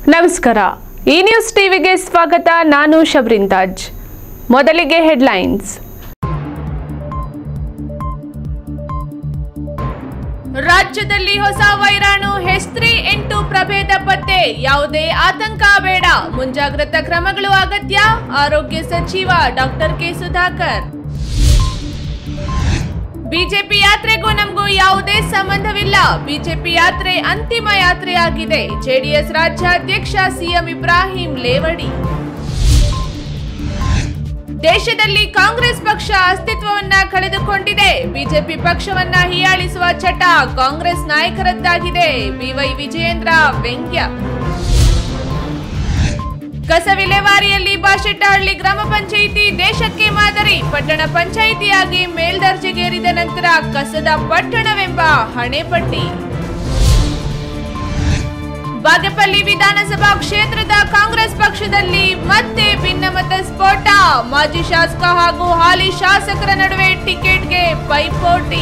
ನಮಸ್ಕಾರ ಈ ನ್ಯೂಸ್ ಟಿವಿಗೆ ಸ್ವಾಗತ ನಾನು ಶಬ್ರಿನ್ ತಾಜ್ ಮೊದಲಿಗೆ ಹೆಡ್ಲೈನ್ಸ್ ರಾಜ್ಯದಲ್ಲಿ ಹೊಸ ವೈರಾಣು ಹೆಸ್ತ್ರಿ ಎಂಟು ಪ್ರಭೇದ ಪತ್ತೆ ಯಾವುದೇ ಆತಂಕ ಬೇಡ ಮುಂಜಾಗ್ರತಾ ಕ್ರಮಗಳು ಅಗತ್ಯ ಆರೋಗ್ಯ ಸಚಿವ ಡಾಕ್ಟರ್ ಕೆ ಸುಧಾಕರ್ ಬಿಜೆಪಿ ಯಾತ್ರೆಗೂ ನಮಗೂ ಯಾವುದೇ ಸಂಬಂಧವಿಲ್ಲ ಬಿಜೆಪಿ ಯಾತ್ರೆ ಅಂತಿಮ ಯಾತ್ರೆಯಾಗಿದೆ ಜೆಡಿಎಸ್ ರಾಜ್ಯಾಧ್ಯಕ್ಷ ಸಿಎಂ ಇಬ್ರಾಹಿಂ ಲೇವಡಿ ದೇಶದಲ್ಲಿ ಕಾಂಗ್ರೆಸ್ ಪಕ್ಷ ಅಸ್ತಿತ್ವವನ್ನ ಕಳೆದುಕೊಂಡಿದೆ ಬಿಜೆಪಿ ಪಕ್ಷವನ್ನ ಹೀಯಾಳಿಸುವ ಚಟ ಕಾಂಗ್ರೆಸ್ ನಾಯಕರದ್ದಾಗಿದೆ ಬಿವೈ ವಿಜಯೇಂದ್ರ ವ್ಯಂಗ್ಯ ಕಸ ವಿಲೇವಾರಿಯಲ್ಲಿ ಬಾಶೆಟ್ಟಹಳ್ಳಿ ಗ್ರಾಮ ಪಂಚಾಯಿತಿ ದೇಶಕ್ಕೆ ಮಾದರಿ ಪಟ್ಟಣ ಪಂಚಾಯಿತಿಯಾಗಿ ಮೇಲ್ದರ್ಜೆಗೇರಿದ ನಂತರ ಕಸದ ಪಟ್ಟಣವೆಂಬ ಹಣೆಪಟ್ಟಿ ಬಾಗೇಪಲ್ಲಿ ವಿಧಾನಸಭಾ ಕ್ಷೇತ್ರದ ಕಾಂಗ್ರೆಸ್ ಪಕ್ಷದಲ್ಲಿ ಮತ್ತೆ ಭಿನ್ನಮತ ಸ್ಫೋಟ ಮಾಜಿ ಶಾಸಕ ಹಾಗೂ ಹಾಲಿ ಶಾಸಕರ ನಡುವೆ ಟಿಕೆಟ್ಗೆ ಪೈಪೋಟಿ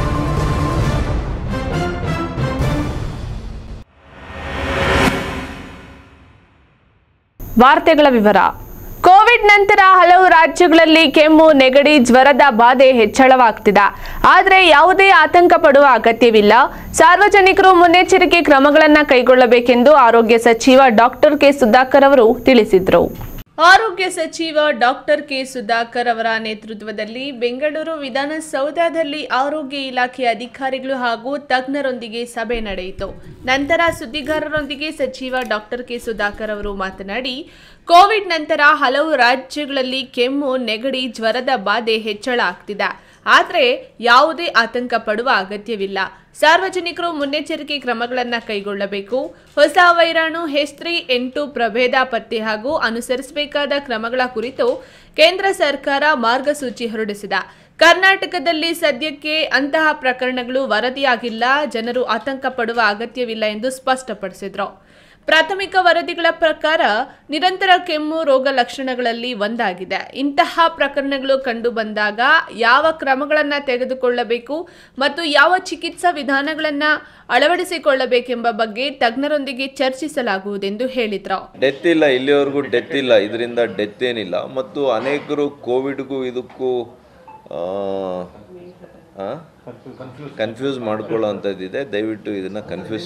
ವಾರ್ತೆಗಳ ವಿವರ ಕೋವಿಡ್ ನಂತರ ಹಲವು ರಾಜ್ಯಗಳಲ್ಲಿ ಕೆಮ್ಮು ನೆಗಡಿ ಜ್ವರದ ಬಾಧೆ ಹೆಚ್ಚಳವಾಗ್ತಿದೆ ಆದರೆ ಯಾವುದೇ ಆತಂಕ ಪಡುವ ಅಗತ್ಯವಿಲ್ಲ ಸಾರ್ವಜನಿಕರು ಮುನ್ನೆಚ್ಚರಿಕೆ ಕ್ರಮಗಳನ್ನು ಕೈಗೊಳ್ಳಬೇಕೆಂದು ಆರೋಗ್ಯ ಸಚಿವ ಡಾಕ್ಟರ್ ಕೆ ಸುಧಾಕರ್ ಅವರು ತಿಳಿಸಿದರು ಆರೋಗ್ಯ ಸಚಿವ ಡಾಕ್ಟರ್ ಕೆ ಸುಧಾಕರ್ ಅವರ ನೇತೃತ್ವದಲ್ಲಿ ಬೆಂಗಳೂರು ವಿಧಾನಸೌಧದಲ್ಲಿ ಆರೋಗ್ಯ ಇಲಾಖೆ ಅಧಿಕಾರಿಗಳು ಹಾಗೂ ತಜ್ಞರೊಂದಿಗೆ ಸಭೆ ನಡೆಯಿತು ನಂತರ ಸುದ್ದಿಗಾರರೊಂದಿಗೆ ಸಚಿವ ಡಾಕ್ಟರ್ ಕೆ ಸುಧಾಕರ್ ಅವರು ಮಾತನಾಡಿ ಕೋವಿಡ್ ನಂತರ ಹಲವು ರಾಜ್ಯಗಳಲ್ಲಿ ಕೆಮ್ಮು ನೆಗಡಿ ಜ್ವರದ ಬಾಧೆ ಹೆಚ್ಚಳ ಆಗ್ತಿದೆ ಆದರೆ ಯಾವುದೇ ಆತಂಕ ಪಡುವ ಅಗತ್ಯವಿಲ್ಲ ಸಾರ್ವಜನಿಕರು ಮುನ್ನೆಚ್ಚರಿಕೆ ಕ್ರಮಗಳನ್ನು ಕೈಗೊಳ್ಳಬೇಕು ಹೊಸ ವೈರಾಣು ಹೆಸ್ತ್ರಿ ಎಂಟು ಪ್ರಭೇದ ಪತ್ತೆ ಹಾಗೂ ಅನುಸರಿಸಬೇಕಾದ ಕ್ರಮಗಳ ಕುರಿತು ಕೇಂದ್ರ ಸರ್ಕಾರ ಮಾರ್ಗಸೂಚಿ ಹೊರಡಿಸಿದ ಕರ್ನಾಟಕದಲ್ಲಿ ಸದ್ಯಕ್ಕೆ ಅಂತಹ ಪ್ರಕರಣಗಳು ವರದಿಯಾಗಿಲ್ಲ ಜನರು ಆತಂಕ ಪಡುವ ಅಗತ್ಯವಿಲ್ಲ ಎಂದು ಸ್ಪಷ್ಟಪಡಿಸಿದರು ಪ್ರಾಥಮಿಕ ವರದಿಗಳ ಪ್ರಕಾರ ನಿರಂತರ ಕೆಮ್ಮು ರೋಗ ಲಕ್ಷಣಗಳಲ್ಲಿ ಒಂದಾಗಿದೆ ಇಂತಹ ಪ್ರಕರಣಗಳು ಕಂಡು ಬಂದಾಗ ಯಾವ ಕ್ರಮಗಳನ್ನು ತೆಗೆದುಕೊಳ್ಳಬೇಕು ಮತ್ತು ಯಾವ ಚಿಕಿತ್ಸಾ ವಿಧಾನಗಳನ್ನು ಅಳವಡಿಸಿಕೊಳ್ಳಬೇಕೆಂಬ ಬಗ್ಗೆ ತಜ್ಞರೊಂದಿಗೆ ಚರ್ಚಿಸಲಾಗುವುದೆಂದು ಹೇಳಿದರು ಡೆತ್ ಇಲ್ಲ ಇಲ್ಲಿವರೆಗೂ ಡೆತ್ ಇಲ್ಲ ಇದರಿಂದ ಡೆತ್ ಏನಿಲ್ಲ ಮತ್ತು ಅನೇಕರು ಕೋವಿಡ್ಗೂ ಇದಕ್ಕೂ ಕನ್ಫ್ಯೂಸ್ ಮಾಡ್ಕೊಳ್ಳೋ ಅಂಥದ್ದಿದೆ ದಯವಿಟ್ಟು ಇದನ್ನು ಕನ್ಫ್ಯೂಸ್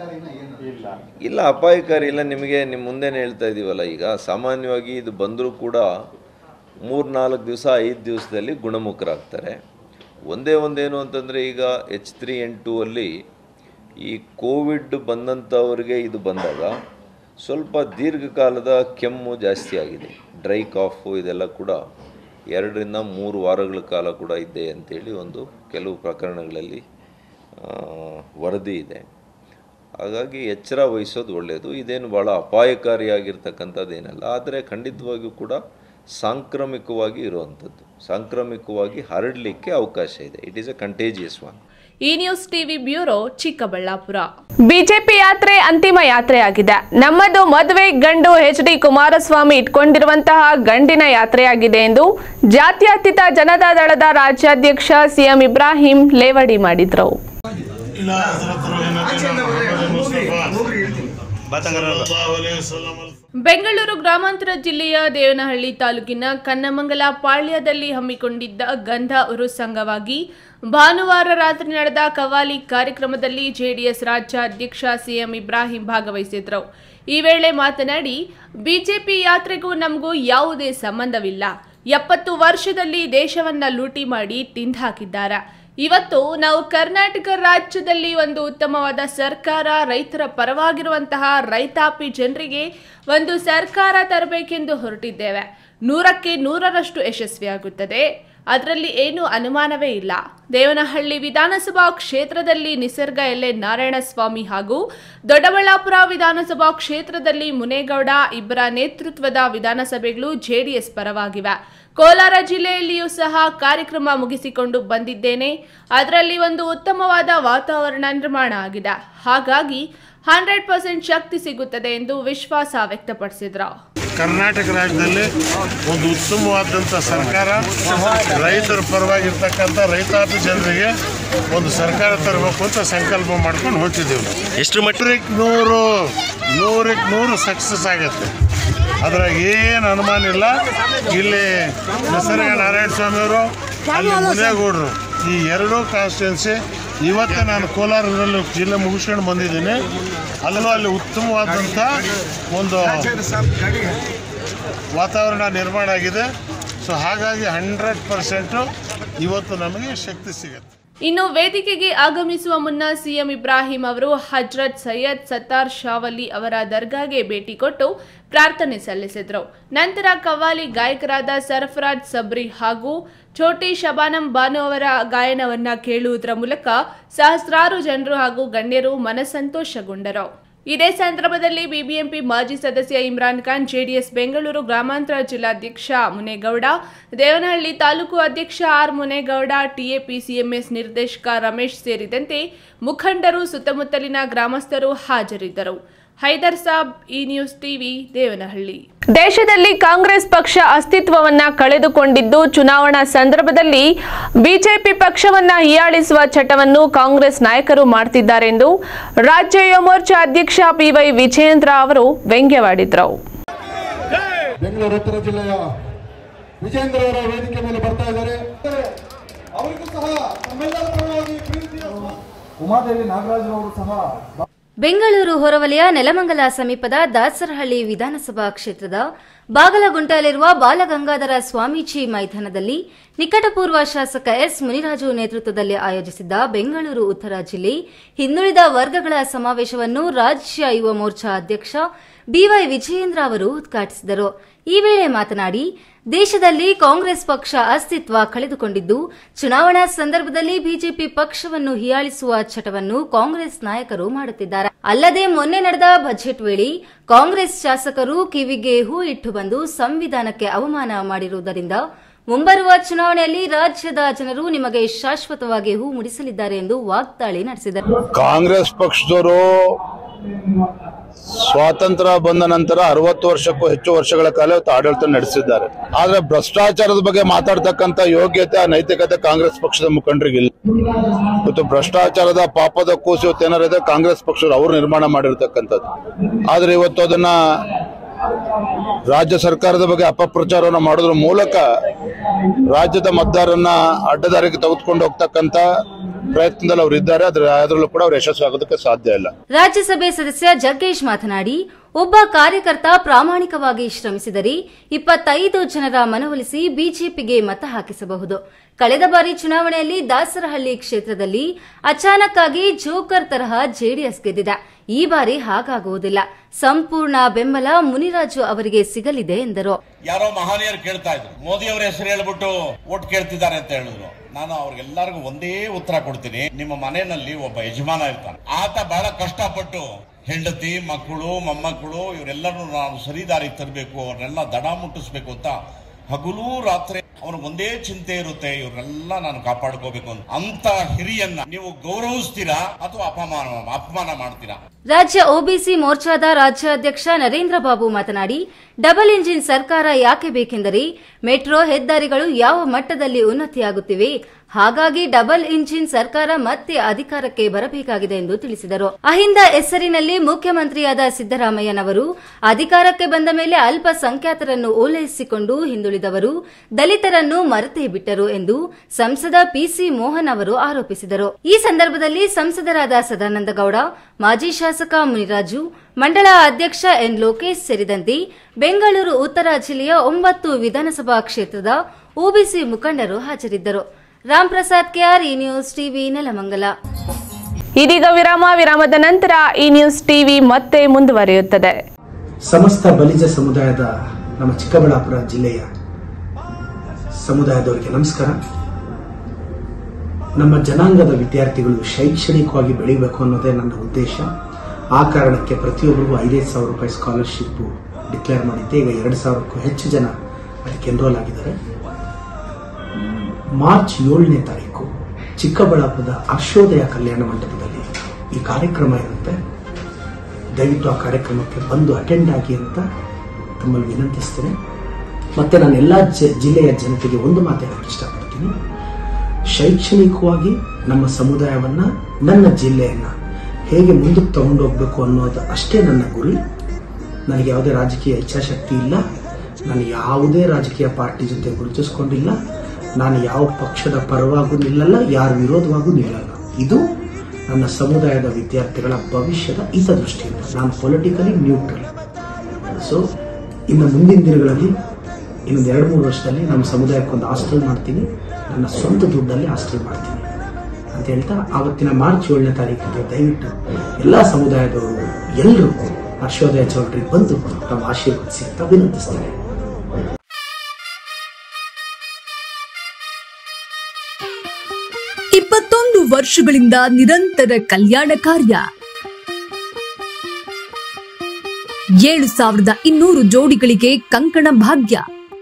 ಇಲ್ಲ ಅಪಾಯಕಾರಿ ಇಲ್ಲ ನಿಮಗೆ ನಿಮ್ಮ ಮುಂದೆನೇ ಹೇಳ್ತಾ ಇದ್ದೀವಲ್ಲ ಈಗ ಸಾಮಾನ್ಯವಾಗಿ ಇದು ಬಂದರೂ ಕೂಡ ಮೂರು ನಾಲ್ಕು ದಿವಸ ಐದು ದಿವಸದಲ್ಲಿ ಗುಣಮುಖರಾಗ್ತಾರೆ ಒಂದೇ ಒಂದೇನು ಅಂತಂದರೆ ಈಗ ಎಚ್ ತ್ರೀ ಎನ್ ಟೂ ಅಲ್ಲಿ ಈ ಕೋವಿಡ್ ಬಂದಂಥವ್ರಿಗೆ ಇದು ಬಂದಾಗ ಸ್ವಲ್ಪ ದೀರ್ಘಕಾಲದ ಕೆಮ್ಮು ಜಾಸ್ತಿ ಆಗಿದೆ ಡ್ರೈ ಕಾಫು ಇದೆಲ್ಲ ಕೂಡ ಎರಡರಿಂದ ಮೂರು ವಾರಗಳ ಕಾಲ ಕೂಡ ಇದೆ ಅಂತೇಳಿ ಒಂದು ಕೆಲವು ಪ್ರಕರಣಗಳಲ್ಲಿ ಆ, ವರದಿ ಇದೆ ಹಾಗಾಗಿ ಎಚ್ಚರ ವಹಿಸೋದು ಒಳ್ಳೆಯದು ಇದೇನು ಭಾಳ ಅಪಾಯಕಾರಿಯಾಗಿರ್ತಕ್ಕಂಥದ್ದೇನಲ್ಲ ಆದರೆ ಖಂಡಿತವಾಗಿಯೂ ಕೂಡ ಸಾಂಕ್ರಾಮಿಕವಾಗಿ ಇರುವಂಥದ್ದು ಸಾಂಕ್ರಾಮಿಕವಾಗಿ ಹರಡಲಿಕ್ಕೆ ಅವಕಾಶ ಇದೆ it is a contagious one ಈ news TV bureau Chikkaballapur BJP ಯಾತ್ರೆ ಅಂತಿಮ ಯಾತ್ರೆಯಾಗಿದೆ ನಮ್ಮದು ಮದುವೆ ಗಂಡು ಎಚ್ ಡಿ ಕುಮಾರಸ್ವಾಮಿ ಇಟ್ಕೊಂಡಿರುವಂತಹ ಗಂಡಿನ ಯಾತ್ರೆಯಾಗಿದೆ ಎಂದು ಜಾತ್ಯತೀತ ಜನತಾ ದಳದ ರಾಜ್ಯಾಧ್ಯಕ್ಷ ಸಿಎಂ ಇಬ್ರಾಹಿಂ ಲೇವಡಿ ಮಾಡಿದ್ರು إلى حضرة رحمتنا محمد المصطفى صلى الله عليه وسلم ಬೆಂಗಳೂರು ಗ್ರಾಮಾಂತರ ಜಿಲ್ಲೆಯ ದೇವನಹಳ್ಳಿ ತಾಲೂಕಿನ ಕನ್ನಮಂಗಲ ಪಾಳ್ಯದಲ್ಲಿ ಹಮ್ಮಿಕೊಂಡಿದ್ದ ಗಂಧ ಉರುಸ್ ಸಂಘವಾಗಿ ಭಾನುವಾರ ರಾತ್ರಿ ನಡೆದ ಕವಾಲಿ ಕಾರ್ಯಕ್ರಮದಲ್ಲಿ ಜೆಡಿಎಸ್ ರಾಜ್ಯಾಧ್ಯಕ್ಷ ಸಿಎಂ ಇಬ್ರಾಹಿಂ ಭಾಗವಹಿಸಿದ್ರು ಈ ವೇಳೆ ಮಾತನಾಡಿ ಬಿಜೆಪಿ ಯಾತ್ರೆಗೂ ನಮಗೂ ಯಾವುದೇ ಸಂಬಂಧವಿಲ್ಲ ಎಪ್ಪತ್ತು ವರ್ಷದಲ್ಲಿ ದೇಶವನ್ನ ಲೂಟಿ ಮಾಡಿ ತಿಂದಾಕಿದ್ದಾರೆ ಇವತ್ತು ನಾವು ಕರ್ನಾಟಕ ರಾಜ್ಯದಲ್ಲಿ ಒಂದು ಉತ್ತಮವಾದ ಸರ್ಕಾರ ರೈತರ ಪರವಾಗಿರುವಂತಹ ರೈತಾಪಿ ಜನರಿಗೆ ಒಂದು ಸರ್ಕಾರ ತರಬೇಕೆಂದು ಹೊರಟಿದ್ದೇವೆ ನೂರಕ್ಕೆ ನೂರರಷ್ಟು ಯಶಸ್ವಿಯಾಗುತ್ತದೆ ಅದರಲ್ಲಿ ಏನು ಅನುಮಾನವೇ ಇಲ್ಲ ದೇವನಹಳ್ಳಿ ವಿಧಾನಸಭಾ ಕ್ಷೇತ್ರದಲ್ಲಿ ನಿಸರ್ಗ ಎಲೆ ನಾರಾಯಣಸ್ವಾಮಿ ಹಾಗೂ ದೊಡ್ಡಬಳ್ಳಾಪುರ ವಿಧಾನಸಭಾ ಕ್ಷೇತ್ರದಲ್ಲಿ ಮುನೇಗೌಡ ಇಬ್ಬರ ನೇತೃತ್ವದ ವಿಧಾನಸಭೆಗಳು ಜೆಡಿಎಸ್ ಪರವಾಗಿವೆ ಕೋಲಾರ ಜಿಲ್ಲೆಯಲ್ಲಿಯೂ ಸಹ ಕಾರ್ಯಕ್ರಮ ಮುಗಿಸಿಕೊಂಡು ಬಂದಿದ್ದೇನೆ ಅದರಲ್ಲಿ ಒಂದು ಉತ್ತಮವಾದ ವಾತಾವರಣ ನಿರ್ಮಾಣ ಆಗಿದೆ ಹಾಗಾಗಿ ಹಂಡ್ರೆಡ್ ಪರ್ಸೆಂಟ್ ಶಕ್ತಿ ಸಿಗುತ್ತದೆ ಎಂದು ವಿಶ್ವಾಸ ವ್ಯಕ್ತಪಡಿಸಿದ್ರು ಕರ್ನಾಟಕ ರಾಜ್ಯದಲ್ಲಿ ಒಂದು ಉತ್ತಮವಾದಂಥ ಸರ್ಕಾರ ರೈತರ ಪರವಾಗಿರ್ತಕ್ಕಂಥ ರೈತಾಪಿ ಜನರಿಗೆ ಒಂದು ಸರ್ಕಾರ ತರಬೇಕು ಅಂತ ಸಂಕಲ್ಪ ಮಾಡ್ಕೊಂಡು ಹೊಂಟಿದ್ದೀವಿ ನಾವು ಎಷ್ಟು ಮಟ್ಟ ನೂರಕ್ಕೆ ನೂರು ನೂರಕ್ಕೆ ನೂರು ಸಕ್ಸಸ್ ಆಗುತ್ತೆ ಅದ್ರಾಗ ಏನು ಅನುಮಾನ ಇಲ್ಲ ಇಲ್ಲಿ ನಿಸರ್ಗ ನಾರಾಯಣ ಸ್ವಾಮಿಯವರು ಅಲ್ಲಿ ಮುನೇಗೌಡರು ಈ ಎರಡೂ ಕಾನ್ಸ್ಟಿಟ್ಯೂನ್ಸಿ ಇವತ್ತು ನಾನು ಕೋಲಾರದಲ್ಲಿ ಜಿಲ್ಲೆ ಮುಗಿಸ್ಕೊಂಡು ಬಂದಿದ್ದೀನಿ ಅಲ್ಲೂ ಅಲ್ಲಿ ಉತ್ತಮವಾದಂಥ ಒಂದು ವಾತಾವರಣ ನಿರ್ಮಾಣ ಆಗಿದೆ ಸೊ ಹಾಗಾಗಿ ಹಂಡ್ರೆಡ್ ಪರ್ಸೆಂಟು ಇವತ್ತು ನಮಗೆ ಶಕ್ತಿ ಸಿಗುತ್ತೆ ಇನ್ನು ವೇದಿಕೆಗೆ ಆಗಮಿಸುವ ಮುನ್ನ ಸಿಎಂ ಇಬ್ರಾಹಿಂ ಅವರು ಹಜ್ರತ್ ಸೈಯದ್ ಸತ್ತಾರ್ ಶಾವಲಿ ಅವರ ದರ್ಗಾಗೆ ಭೇಟಿ ಕೊಟ್ಟು ಪ್ರಾರ್ಥನೆ ಸಲ್ಲಿಸಿದರು ನಂತರ ಕವ್ವಾಲಿ ಗಾಯಕರಾದ ಸರ್ಫರಾಜ್ ಸಬ್ರಿ ಹಾಗೂ ಛೋಟಿ ಶಬಾನಂ ಬಾನು ಅವರ ಗಾಯನವನ್ನ ಕೇಳುವುದರ ಮೂಲಕ ಸಹಸ್ರಾರು ಜನರು ಹಾಗೂ ಗಣ್ಯರು ಮನಸಂತೋಷಗೊಂಡರು ಇದೇ ಸಂದರ್ಭದಲ್ಲಿ ಬಿಬಿಎಂಪಿ ಮಾಜಿ ಸದಸ್ಯ ಇಮ್ರಾನ್ ಖಾನ್ ಜೆಡಿಎಸ್ ಬೆಂಗಳೂರು ಗ್ರಾಮಾಂತರ ಜಿಲ್ಲಾಧ್ಯಕ್ಷ ಮುನೇಗೌಡ ದೇವನಹಳ್ಳಿ ತಾಲೂಕು ಅಧ್ಯಕ್ಷ ಆರ್ ಮುನೇಗೌಡ ಟಿಎಪಿಸಿಎಂಎಸ್ ನಿರ್ದೇಶಕ ರಮೇಶ್ ಸೇರಿದಂತೆ ಮುಖಂಡರು ಸುತ್ತಮುತ್ತಲಿನ ಗ್ರಾಮಸ್ಥರು ಹಾಜರಿದ್ದರು ಹೈದರ್ ಸಾಬ್ ಈ ನ್ಯೂಸ್ ಟಿವಿ ದೇವನಹಳ್ಳಿ ದೇಶದಲ್ಲಿ ಕಾಂಗ್ರೆಸ್ ಪಕ್ಷ ಅಸ್ತಿತ್ವವನ್ನ ಕಳೆದುಕೊಂಡಿದ್ದು ಚುನಾವಣಾ ಸಂದರ್ಭದಲ್ಲಿ ಬಿಜೆಪಿ ಪಕ್ಷವನ್ನ ಹೀಯಾಳಿಸುವ ಚಟವನ್ನು ಕಾಂಗ್ರೆಸ್ ನಾಯಕರು ಮಾಡ್ತಿದ್ದಾರೆಂದು ರಾಜ್ಯ ಯುವ ಮೋರ್ಚಾ ಅಧ್ಯಕ್ಷ ಬಿವೈ ವಿಜಯೇಂದ್ರ ಅವರು ವ್ಯಂಗ್ಯವಾಡಿದ್ರು ಬೆಂಗಳೂರು ಉತ್ತರ ಜಿಲ್ಲೆಯ ವಿಜೇಂದ್ರ ಅವರ ವೇದಿಕೆ ಮೇಲೆ ಬರ್ತಾ ಇದ್ದಾರೆ ಅವರಿಗೂ ಸಹ ನಮ್ಮೆಲ್ಲರ ಪರವಾಗಿ ಪ್ರೀತಿಯ ಉಮಾದೇವಿ ನಾಗರಾಜರವರು ಸಹ ಬೆಂಗಳೂರು ಹೊರವಲಯ ನೆಲಮಂಗಲ ಸಮೀಪದ ದಾಸರಹಳ್ಳಿ ವಿಧಾನಸಭಾ ಕ್ಷೇತ್ರದ ಬಾಗಲಗುಂಟೆಯಲ್ಲಿರುವ ಬಾಲಗಂಗಾಧರ ಸ್ವಾಮೀಜಿ ಮೈದಾನದಲ್ಲಿ ನಿಕಟಪೂರ್ವ ಶಾಸಕ ಎಸ್ ಮುನಿರಾಜು ನೇತೃತ್ವದಲ್ಲಿ ಆಯೋಜಿಸಿದ್ದ ಬೆಂಗಳೂರು ಉತ್ತರ ಜಿಲ್ಲೆ ಹಿಂದುಳಿದ ವರ್ಗಗಳ ಸಮಾವೇಶವನ್ನು ರಾಜ್ಯ ಯುವ ಮೋರ್ಚಾ ಅಧ್ಯಕ್ಷ ಬಿವೈ ವಿಜಯೇಂದ್ರ ಅವರು ಉದ್ಘಾಟಿಸಿದರು ಈ ವೇಳೆ ಮಾತನಾಡಿ ದೇಶದಲ್ಲಿ ಕಾಂಗ್ರೆಸ್ ಪಕ್ಷ ಅಸ್ತಿತ್ವ ಕಳೆದುಕೊಂಡಿದ್ದು ಚುನಾವಣಾ ಸಂದರ್ಭದಲ್ಲಿ ಬಿಜೆಪಿ ಪಕ್ಷವನ್ನು ಹೀಯಾಳಿಸುವ ಚಟವನ್ನು ಕಾಂಗ್ರೆಸ್ ನಾಯಕರು ಮಾಡುತ್ತಿದ್ದಾರೆ ಅಲ್ಲದೆ ಮೊನ್ನೆ ನಡೆದ ಬಜೆಟ್ ವೇಳೆ ಕಾಂಗ್ರೆಸ್ ಶಾಸಕರು ಕಿವಿಗೆ ಹೂ ಇಟ್ಟು ಬಂದು ಸಂವಿಧಾನಕ್ಕೆ ಅವಮಾನ ಮಾಡಿರುವುದರಿಂದ ಮುಂಬರುವ ಚುನಾವಣೆಯಲ್ಲಿ ರಾಜ್ಯದ ಜನರು ನಿಮಗೆ ಶಾಶ್ವತವಾಗಿ ಹೂ ಮುಡಿಸಲಿದ್ದಾರೆ ಎಂದು ವಾಗ್ದಾಳಿ ನಡೆಸಿದರು ಕಾಂಗ್ರೆಸ್ ಪಕ್ಷದವರು ಸ್ವಾತಂತ್ರ್ಯ ಬಂದ ನಂತರ ಅರವತ್ತು ವರ್ಷಕ್ಕೂ ಹೆಚ್ಚು ವರ್ಷಗಳ ಕಾಲ ಇವತ್ತು ಆಡಳಿತ ನಡೆಸಿದ್ದಾರೆ ಆದ್ರೆ ಭ್ರಷ್ಟಾಚಾರದ ಬಗ್ಗೆ ಮಾತಾಡ್ತಕ್ಕಂತ ಯೋಗ್ಯತೆ ಆ ನೈತಿಕತೆ ಕಾಂಗ್ರೆಸ್ ಪಕ್ಷದ ಮುಖಂಡರಿಗಿಲ್ಲ ಇವತ್ತು ಭ್ರಷ್ಟಾಚಾರದ ಪಾಪದ ಕೂಸು ಇವತ್ತು ಏನಾರಿದೆ ಕಾಂಗ್ರೆಸ್ ಪಕ್ಷದವರು ಅವರು ನಿರ್ಮಾಣ ಮಾಡಿರ್ತಕ್ಕಂಥದ್ದು ಆದ್ರೆ ಇವತ್ತು ಅದನ್ನ ರಾಜ್ಯ ಸರ್ಕಾರದ ಬಗ್ಗೆ ಅಪಪ್ರಚಾರವನ್ನು ಮಾಡೋದ್ರ ಮೂಲಕ ರಾಜ್ಯದ ಮತದಾರರನ್ನ ಅಡ್ಡದಾರಿಗೆ ತೆಗೆದುಕೊಂಡು ಹೋಗ್ತಕ್ಕಂತ ಪ್ರಯತ್ನದಲ್ಲಿ ಅವರು ಇದ್ದಾರೆ ಆದ್ರೆ ಅದರಲ್ಲೂ ಕೂಡ ಅವ್ರು ಯಶಸ್ವಿ ಆಗೋದಕ್ಕೆ ಸಾಧ್ಯ ಇಲ್ಲ ರಾಜ್ಯಸಭೆ ಸದಸ್ಯ ಜಗ್ಗೇಶ್ ಮಾತನಾಡಿ ಒಬ್ಬ ಕಾರ್ಯಕರ್ತ ಪ್ರಾಮಾಣಿಕವಾಗಿ ಶ್ರಮಿಸಿದರೆ ಇಪ್ಪತ್ತೈದು ಜನರ ಮನವೊಲಿಸಿ ಬಿಜೆಪಿಗೆ ಮತ ಹಾಕಿಸಬಹುದು ಕಳೆದ ಬಾರಿ ಚುನಾವಣೆಯಲ್ಲಿ ದಾಸರಹಳ್ಳಿ ಕ್ಷೇತ್ರದಲ್ಲಿ ಅಚಾನಕ್ ಆಗಿ ಜೋಕರ್ ತರಹ ಜೆಡಿಎಸ್ ಗೆದ್ದಿದೆ ಈ ಬಾರಿ ಹಾಗಾಗುವುದಿಲ್ಲ ಸಂಪೂರ್ಣ ಬೆಂಬಲ ಮುನಿರಾಜು ಅವರಿಗೆ ಸಿಗಲಿದೆ ಎಂದರು ಯಾರೋ ಮಹನೀಯರು ಕೇಳ್ತಾ ಇದ್ರು ಮೋದಿ ಅವರ ಹೆಸರು ಹೇಳ್ಬಿಟ್ಟು ಓಟ್ ಕೇಳ್ತಿದ್ದಾರೆ ಅಂತ ಹೇಳಿದ್ರು ನಾನು ಅವ್ರಿಗೆಲ್ಲರಿಗೂ ಒಂದೇ ಉತ್ತರ ಕೊಡ್ತೀನಿ ನಿಮ್ಮ ಮನೆಯಲ್ಲಿ ಒಬ್ಬ ಯಜಮಾನ ಇರ್ತಾನೆ ಆತ ಬಹಳ ಕಷ್ಟಪಟ್ಟು ಹೆಂಡತಿ ಮಕ್ಕಳು ಮೊಮ್ಮಕ್ಕಳು ಇವರೆಲ್ಲರೂ ನಾವು ಸರಿದಾರಿಗೆ ತರಬೇಕು ಅವ್ರನ್ನೆಲ್ಲ ದಡ ಮುಟ್ಟಿಸ್ಬೇಕು ಅಂತ ಹಗಲು ರಾತ್ರಿ ಅವನು ಒಂದೇ ಚಿಂತೆ ಇರುತ್ತೆ ಇವ್ರನ್ನೆಲ್ಲ ನಾನು ಕಾಪಾಡ್ಕೋಬೇಕು ಅಂತ ಅಂತ ಹಿರಿಯನ್ನ ನೀವು ಗೌರವಿಸ್ತೀರಾ ಅಥವಾ ಅಪಮಾನ ಅಪಮಾನ ಮಾಡ್ತೀರಾ ರಾಜ್ಯ ಒಬಿಸಿ ಮೋರ್ಚಾದ ರಾಜ್ಯಾಧ್ಯಕ್ಷ ನರೇಂದ್ರ ಬಾಬು ಮಾತನಾಡಿ ಡಬಲ್ ಇಂಜಿನ್ ಸರ್ಕಾರ ಯಾಕೆ ಬೇಕೆಂದರೆ ಮೆಟ್ರೋ ಹೆದ್ದಾರಿಗಳು ಯಾವ ಮಟ್ಟದಲ್ಲಿ ಉನ್ನತಿಯಾಗುತ್ತಿವೆ ಹಾಗಾಗಿ ಡಬಲ್ ಇಂಜಿನ್ ಸರ್ಕಾರ ಮತ್ತೆ ಅಧಿಕಾರಕ್ಕೆ ಬರಬೇಕಾಗಿದೆ ಎಂದು ತಿಳಿಸಿದರು ಅಹಿಂದ ಹೆಸರಿನಲ್ಲಿ ಮುಖ್ಯಮಂತ್ರಿಯಾದ ಸಿದ್ದರಾಮಯ್ಯನವರು ಅಧಿಕಾರಕ್ಕೆ ಬಂದ ಮೇಲೆ ಅಲ್ಪಸಂಖ್ಯಾತರನ್ನು ಓಲೈಸಿಕೊಂಡು ಹಿಂದುಳಿದವರು ದಲಿತರನ್ನು ಮರೆತೇ ಬಿಟ್ಟರು ಎಂದು ಸಂಸದ ಪಿಸಿ ಮೋಹನ್ ಅವರು ಆರೋಪಿಸಿದರು ಈ ಸಂದರ್ಭದಲ್ಲಿ ಸಂಸದರಾದ ಸದಾನಂದ ಗೌಡ ಮಾಜಿ ಶಾಸಕ ಮುನಿರಾಜು ಮಂಡಳ ಅಧ್ಯಕ್ಷ ಎನ್ ಲೋಕೇಶ್ ಸೇರಿದಂತೆ ಬೆಂಗಳೂರು ಉತ್ತರ ಜಿಲ್ಲೆಯ ಒಂಬತ್ತು ವಿಧಾನಸಭಾ ಕ್ಷೇತ್ರದ ಒಬಿಸಿ ಮುಖಂಡರು ಹಾಜರಿದ್ದರು Ram Prasad K R news TV Nelamangala ಇದೀಗ ವಿರಾಮ ವಿರಾಮದ ನಂತರ ಈ ನ್ಯೂಸ್ ಟಿವಿ ಮತ್ತೆ ಮುಂದುವರಿಯುತ್ತದೆ ಸಮಸ್ತ ಬಲಿಜ ಸಮುದಾಯದ ನಮ್ಮ ಚಿಕ್ಕಬಳ್ಳಾಪುರ ಜಿಲ್ಲೆಯ ಸಮುದಾಯದವರಿಗೆ ನಮಸ್ಕಾರ ನಮ್ಮ ಜನಾಂಗದ ವಿದ್ಯಾರ್ಥಿಗಳು ಶೈಕ್ಷಣಿಕವಾಗಿ ಬೆಳೀಬೇಕು ಅನ್ನೋದೇ ನನ್ನ ಉದ್ದೇಶ ಆ ಕಾರಣಕ್ಕೆ ಪ್ರತಿಯೊಬ್ಬರಿಗೂ ಐದೈದು ಸಾವಿರ ರೂಪಾಯಿ ಸ್ಕಾಲರ್ಶಿಪ್ ಡಿಕ್ಲೇರ್ ಮಾಡಿದ್ದೆ ಈಗ ಎರಡು ಸಾವಿರಕ್ಕೂ ಹೆಚ್ಚು ಜನ ಅದಕ್ಕೆ ಎನ್ರೋಲ್ ಆಗಿದ್ದಾರೆ ಮಾರ್ಚ್ ಏಳನೇ ತಾರೀಕು ಚಿಕ್ಕಬಳ್ಳಾಪುರದ ಹರ್ಷೋದಯ ಕಲ್ಯಾಣ ಮಂಟಪದಲ್ಲಿ ಈ ಕಾರ್ಯಕ್ರಮ ಇರುತ್ತೆ ದಯವಿಟ್ಟು ಆ ಕಾರ್ಯಕ್ರಮಕ್ಕೆ ಬಂದು ಅಟೆಂಡ್ ಆಗಿ ಅಂತ ತಮ್ಮಲ್ಲಿ ವಿನಂತಿಸ್ತೇನೆ ಮತ್ತೆ ನಾನು ಎಲ್ಲ ಜ- ಜಿಲ್ಲೆಯ ಜನತೆಗೆ ಒಂದು ಮಾತು ಹೇಳಕ್ಕೆ ಇಷ್ಟಪಡ್ತೀನಿ ಶೈಕ್ಷಣಿಕವಾಗಿ ನಮ್ಮ ಸಮುದಾಯವನ್ನ ನನ್ನ ಜಿಲ್ಲೆಯನ್ನ ಹೇಗೆ ಮುಂದಕ್ಕೆ ತಗೊಂಡು ಹೋಗ್ಬೇಕು ಅನ್ನೋದು ಅಷ್ಟೇ ನನ್ನ ಗುರಿ ನನಗೆ ಯಾವುದೇ ರಾಜಕೀಯ ಇಚ್ಛಾಶಕ್ತಿ ಇಲ್ಲ ನಾನು ಯಾವುದೇ ರಾಜಕೀಯ ಪಾರ್ಟಿ ಜೊತೆ ಗುರುತಿಸ್ಕೊಂಡಿಲ್ಲ ನಾನು ಯಾವ ಪಕ್ಷದ ಪರವಾಗೂ ನಿಲ್ಲಲ್ಲ ಯಾರ ವಿರೋಧವಾಗೂ ನಿಲ್ಲಲ್ಲ ಇದು ನನ್ನ ಸಮುದಾಯದ ವಿದ್ಯಾರ್ಥಿಗಳ ಭವಿಷ್ಯದ ಹಿತದೃಷ್ಟಿಯಿಂದ ನಾನು ಪೊಲಿಟಿಕಲಿ ನ್ಯೂಟ್ರಲ್ ಸೊ ಇನ್ನು ಮುಂದಿನ ದಿನಗಳಲ್ಲಿ ಇನ್ನೊಂದು ಎರಡು ಮೂರು ವರ್ಷದಲ್ಲಿ ನಮ್ಮ ಸಮುದಾಯಕ್ಕೊಂದು ಹಾಸ್ಟೆಲ್ ಮಾಡ್ತೀನಿ ನನ್ನ ಸ್ವಂತ ದುಡ್ಡಲ್ಲಿ ಹಾಸ್ಟೆಲ್ ಮಾಡ್ತೀನಿ ಅಂತ ಹೇಳ್ತಾ ಆವತ್ತಿನ ಮಾರ್ಚ್ ಏಳನೇ ತಾರೀಕಿಗೆ ದಯವಿಟ್ಟು ಎಲ್ಲ ಸಮುದಾಯದವರು ಎಲ್ಲರೂ ಹರ್ಷೋದಯ ಚೌಲ್ಟ್ರಿಗೆ ಬಂದು ನಮ್ಮ ಆಶೀರ್ವದಿಸಿ ಅಂತ ವಿನಂತಿಸ್ತೇನೆ ಇಪ್ಪತ್ತೊಂದು ವರ್ಷಗಳಿಂದ ನಿರಂತರ ಕಲ್ಯಾಣ ಕಾರ್ಯ ಏಳು ಸಾವಿರದ ಇನ್ನೂರು ಜೋಡಿಗಳಿಗೆ ಕಂಕಣ ಭಾಗ್ಯ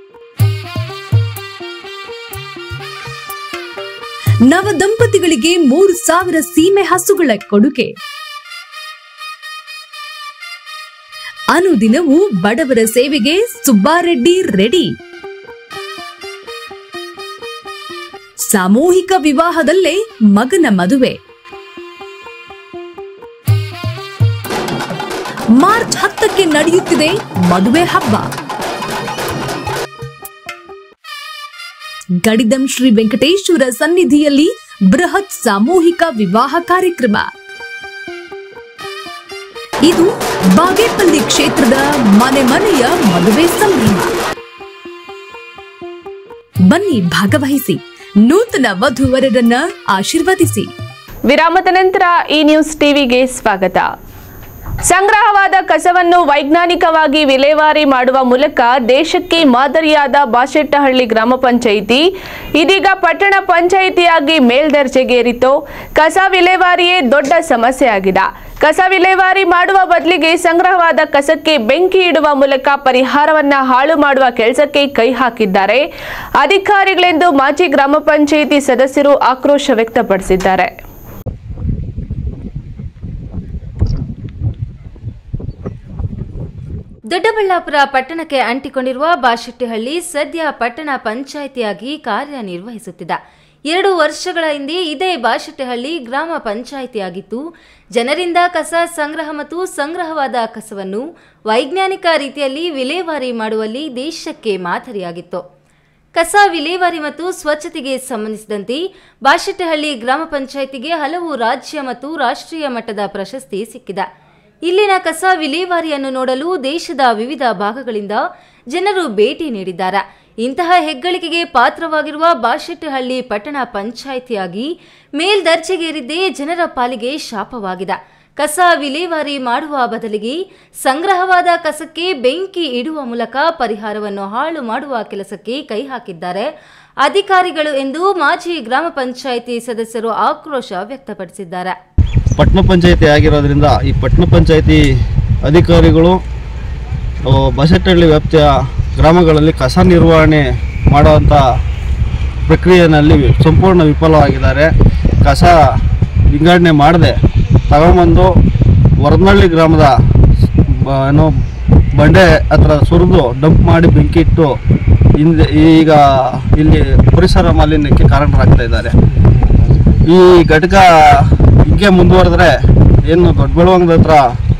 ನವ ದಂಪತಿಗಳಿಗೆ ಮೂರು ಸಾವಿರ ಸೀಮೆ ಹಸುಗಳ ಕೊಡುಗೆ ಅನುದಿನವೂ ಬಡವರ ಸೇವೆಗೆ ಸುಬ್ಬಾರೆಡ್ಡಿ ರೆಡಿ ಸಾಮೂಹಿಕ ವಿವಾಹದಲ್ಲೇ ಮಗನ ಮದುವೆ ಮಾರ್ಚ್ ಹತ್ತಕ್ಕೆ ನಡೆಯುತ್ತಿದೆ ಮದುವೆ ಹಬ್ಬ ಗಡಿದಂ ಶ್ರೀ ವೆಂಕಟೇಶ್ವರ ಸನ್ನಿಧಿಯಲ್ಲಿ ಬೃಹತ್ ಸಾಮೂಹಿಕ ವಿವಾಹ ಕಾರ್ಯಕ್ರಮ ಇದು ಬಾಗೇಪಲ್ಲಿ ಕ್ಷೇತ್ರದ ಮನೆ ಮನೆಯ ಮದುವೆ ಸಂಭ್ರಮ ಬನ್ನಿ ಭಾಗವಹಿಸಿ ನೂತನ ವಧುವರರನ್ನ ಆಶೀರ್ವದಿಸಿ ವಿರಾಮದ ನಂತರ ಈ ನ್ಯೂಸ್ ಟಿವಿಗೆ ಸ್ವಾಗತ ಸಂಗ್ರಹವಾದ ಕಸವನ್ನು ವೈಜ್ಞಾನಿಕವಾಗಿ ವಿಲೇವಾರಿ ಮಾಡುವ ಮೂಲಕ ದೇಶಕ್ಕೆ ಮಾದರಿಯಾದ ಬಾಶೆಟ್ಟಹಳ್ಳಿ ಗ್ರಾಮ ಪಂಚಾಯಿತಿ ಇದೀಗ ಪಟ್ಟಣ ಪಂಚಾಯಿತಿಯಾಗಿ ಮೇಲ್ದರ್ಜೆಗೇರಿತು ಕಸ ವಿಲೇವಾರಿಯೇ ದೊಡ್ಡ ಸಮಸ್ಯೆಯಾಗಿದೆ ಕಸ ವಿಲೇವಾರಿ ಮಾಡುವ ಬದಲಿಗೆ ಸಂಗ್ರಹವಾದ ಕಸಕ್ಕೆ ಬೆಂಕಿ ಇಡುವ ಮೂಲಕ ಪರಿಹಾರವನ್ನ ಹಾಳು ಮಾಡುವ ಕೆಲಸಕ್ಕೆ ಕೈ ಹಾಕಿದ್ದಾರೆ ಅಧಿಕಾರಿಗಳೆಂದು ಮಾಜಿ ಗ್ರಾಮ ಪಂಚಾಯಿತಿ ಸದಸ್ಯರು ಆಕ್ರೋಶ ವ್ಯಕ್ತಪಡಿಸಿದ್ದಾರೆ ದೊಡ್ಡಬಳ್ಳಾಪುರ ಪಟ್ಟಣಕ್ಕೆ ಅಂಟಿಕೊಂಡಿರುವ ಬಾಶೆಟ್ಟಿಹಳ್ಳಿ ಸದ್ಯ ಪಟ್ಟಣ ಪಂಚಾಯಿತಿಯಾಗಿ ಕಾರ್ಯನಿರ್ವಹಿಸುತ್ತಿದೆ ಎರಡು ವರ್ಷಗಳ ಹಿಂದೆ ಇದೇ ಬಾಶೆಟ್ಟಿಹಳ್ಳಿ ಗ್ರಾಮ ಪಂಚಾಯಿತಿಯಾಗಿತ್ತು ಜನರಿಂದ ಕಸ ಸಂಗ್ರಹ ಮತ್ತು ಸಂಗ್ರಹವಾದ ಕಸವನ್ನು ವೈಜ್ಞಾನಿಕ ರೀತಿಯಲ್ಲಿ ವಿಲೇವಾರಿ ಮಾಡುವಲ್ಲಿ ದೇಶಕ್ಕೆ ಮಾದರಿಯಾಗಿತ್ತು ಕಸ ವಿಲೇವಾರಿ ಮತ್ತು ಸ್ವಚ್ಛತೆಗೆ ಸಂಬಂಧಿಸಿದಂತೆ ಬಾಶೆಟ್ಟಹಳ್ಳಿ ಗ್ರಾಮ ಪಂಚಾಯಿತಿಗೆ ಹಲವು ರಾಜ್ಯ ಮತ್ತು ರಾಷ್ಟ್ರೀಯ ಮಟ್ಟದ ಪ್ರಶಸ್ತಿ ಸಿಕ್ಕಿದೆ ಇಲ್ಲಿನ ಕಸ ವಿಲೇವಾರಿಯನ್ನು ನೋಡಲು ದೇಶದ ವಿವಿಧ ಭಾಗಗಳಿಂದ ಜನರು ಭೇಟಿ ನೀಡಿದ್ದಾರೆ ಇಂತಹ ಹೆಗ್ಗಳಿಕೆಗೆ ಪಾತ್ರವಾಗಿರುವ ಬಾಶೆಟ್ಟಹಳ್ಳಿ ಪಟ್ಟಣ ಪಂಚಾಯಿತಿಯಾಗಿ ಮೇಲ್ದರ್ಜೆಗೇರಿದ್ದೇ ಜನರ ಪಾಲಿಗೆ ಶಾಪವಾಗಿದೆ ಕಸ ವಿಲೇವಾರಿ ಮಾಡುವ ಬದಲಿಗೆ ಸಂಗ್ರಹವಾದ ಕಸಕ್ಕೆ ಬೆಂಕಿ ಇಡುವ ಮೂಲಕ ಪರಿಹಾರವನ್ನು ಹಾಳು ಮಾಡುವ ಕೆಲಸಕ್ಕೆ ಕೈ ಹಾಕಿದ್ದಾರೆ ಅಧಿಕಾರಿಗಳು ಎಂದು ಮಾಜಿ ಗ್ರಾಮ ಪಂಚಾಯಿತಿ ಸದಸ್ಯರು ಆಕ್ರೋಶ ವ್ಯಕ್ತಪಡಿಸಿದ್ದಾರೆ ಪಟ್ಟಣ ಪಂಚಾಯತಿ ಆಗಿರೋದ್ರಿಂದ ಈ ಪಟ್ಟಣ ಪಂಚಾಯತಿ ಅಧಿಕಾರಿಗಳು ಆ, ಬಸಟ್ಟಹಳ್ಳಿ ವ್ಯಾಪ್ತಿಯ ಗ್ರಾಮಗಳಲ್ಲಿ ಕಸ ನಿರ್ವಹಣೆ ಮಾಡುವಂಥ ಪ್ರಕ್ರಿಯೆಯಲ್ಲಿ ಸಂಪೂರ್ಣ ವಿಫಲವಾಗಿದ್ದಾರೆ ಕಸ ವಿಂಗಡಣೆ ಮಾಡದೆ ತಗೊಂಬಂದು ವರದನಹಳ್ಳಿ ಗ್ರಾಮದ ಬ- ಏನೋ ಬಂಡೆ ಹತ್ರ ಸುರಿದು ಡಂಪ್ ಮಾಡಿ ಬೆಂಕಿ ಇಟ್ಟು ಹಿಂದೆ ಈಗ ಇಲ್ಲಿ ಪರಿಸರ ಮಾಲಿನ್ಯಕ್ಕೆ ಕಾರಣರಾಗ್ತಾ ಇದ್ದಾರೆ ಈ ಘಟಕ ಹಿಂಗೆ ಮುಂದುವರೆದ್ರೆ ಏನು ದೊಡ್ಡ ಬೆಳವಂಗದ ಹತ್ರ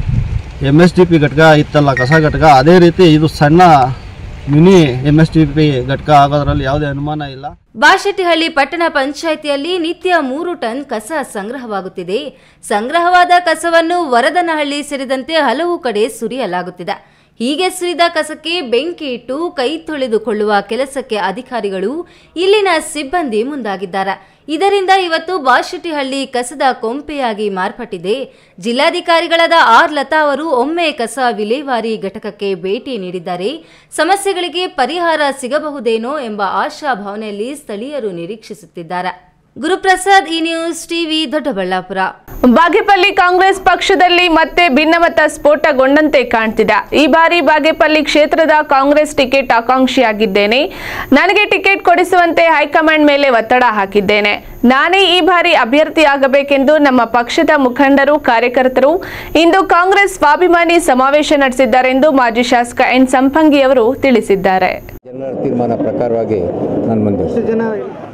ಎಮ್ ಎಸ್ ಡಿ ಪಿ ಘಟಕ ಇತ್ತಲ್ಲ ಕಸ ಘಟಕ ಅದೇ ರೀತಿ ಇದು ಸಣ್ಣ mini M S D P ಘಟಕ ಆಗೋದ್ರಲ್ಲಿ ಯಾವುದೇ ಅನುಮಾನ ಇಲ್ಲ ಬಾಶೆಟ್ಟಿಹಳ್ಳಿ ಪಟ್ಟಣ ಪಂಚಾಯಿತಿಯಲ್ಲಿ ನಿತ್ಯ ಮೂರು ಟನ್ ಕಸ ಸಂಗ್ರಹವಾಗುತ್ತಿದೆ ಸಂಗ್ರಹವಾದ ಕಸವನ್ನು ವರದನಹಳ್ಳಿ ಸೇರಿದಂತೆ ಹಲವು ಕಡೆ ಸುರಿಯಲಾಗುತ್ತಿದೆ ಹೀಗೆ ಸುರಿದ ಕಸಕ್ಕೆ ಬೆಂಕಿ ಇಟ್ಟು ಕೈ ತೊಳೆದುಕೊಳ್ಳುವ ಕೆಲಸಕ್ಕೆ ಅಧಿಕಾರಿಗಳು ಇಲ್ಲಿನ ಸಿಬ್ಬಂದಿ ಮುಂದಾಗಿದ್ದಾರೆ ಇದರಿಂದ ಇವತ್ತು ಬಾಶೆಟ್ಟಿಹಳ್ಳಿ ಕಸದ ಕೊಂಪೆಯಾಗಿ ಮಾರ್ಪಟ್ಟಿದೆ ಜಿಲ್ಲಾಧಿಕಾರಿಗಳಾದ ಆರ್ ಲತಾ ಅವರು ಒಮ್ಮೆ ಕಸ ವಿಲೇವಾರಿ ಘಟಕಕ್ಕೆ ಭೇಟಿ ನೀಡಿದ್ದಾರೆ ಸಮಸ್ಯೆಗಳಿಗೆ ಪರಿಹಾರ ಸಿಗಬಹುದೇನೋ ಎಂಬ ಆಶಾಭಾವನೆಯಲ್ಲಿ ಸ್ಥಳೀಯರು ನಿರೀಕ್ಷಿಸುತ್ತಿದ್ದಾರೆ ಗುರುಪ್ರಸಾದ್ ಈ ನ್ಯೂಸ್ ಟಿವಿ ದೊಡ್ಡಬಳ್ಳಾಪುರ ಬಾಗೇಪಲ್ಲಿ ಕಾಂಗ್ರೆಸ್ ಪಕ್ಷದಲ್ಲಿ ಮತ್ತೆ ಭಿನ್ನಮತ ಸ್ಫೋಟಗೊಂಡಂತೆ ಕಾಣ್ತಿದೆ ಈ ಬಾರಿ ಬಾಗೇಪಲ್ಲಿ ಕ್ಷೇತ್ರದ ಕಾಂಗ್ರೆಸ್ ಟಿಕೆಟ್ ಆಕಾಂಕ್ಷಿಯಾಗಿದ್ದೇನೆ ನನಗೆ ಟಿಕೆಟ್ ಕೊಡಿಸುವಂತೆ ಹೈಕಮಾಂಡ್ ಮೇಲೆ ಒತ್ತಡ ಹಾಕಿದ್ದೇನೆ ನಾನೇ ಈ ಬಾರಿ ಅಭ್ಯರ್ಥಿಯಾಗಬೇಕೆಂದು ನಮ್ಮ ಪಕ್ಷದ ಮುಖಂಡರು ಕಾರ್ಯಕರ್ತರು ಇಂದು ಕಾಂಗ್ರೆಸ್ ಸ್ವಾಭಿಮಾನಿ ಸಮಾವೇಶ ನಡೆಸಿದ್ದಾರೆಂದು ಮಾಜಿ ಶಾಸಕ ಎನ್ ಸಂಪಂಗಿ ಅವರು ತಿಳಿಸಿದ್ದಾರೆ ಜನರ ತೀರ್ಮಾನ ಪ್ರಕಾರವಾಗಿ ನಾನು ಮುಂದೆ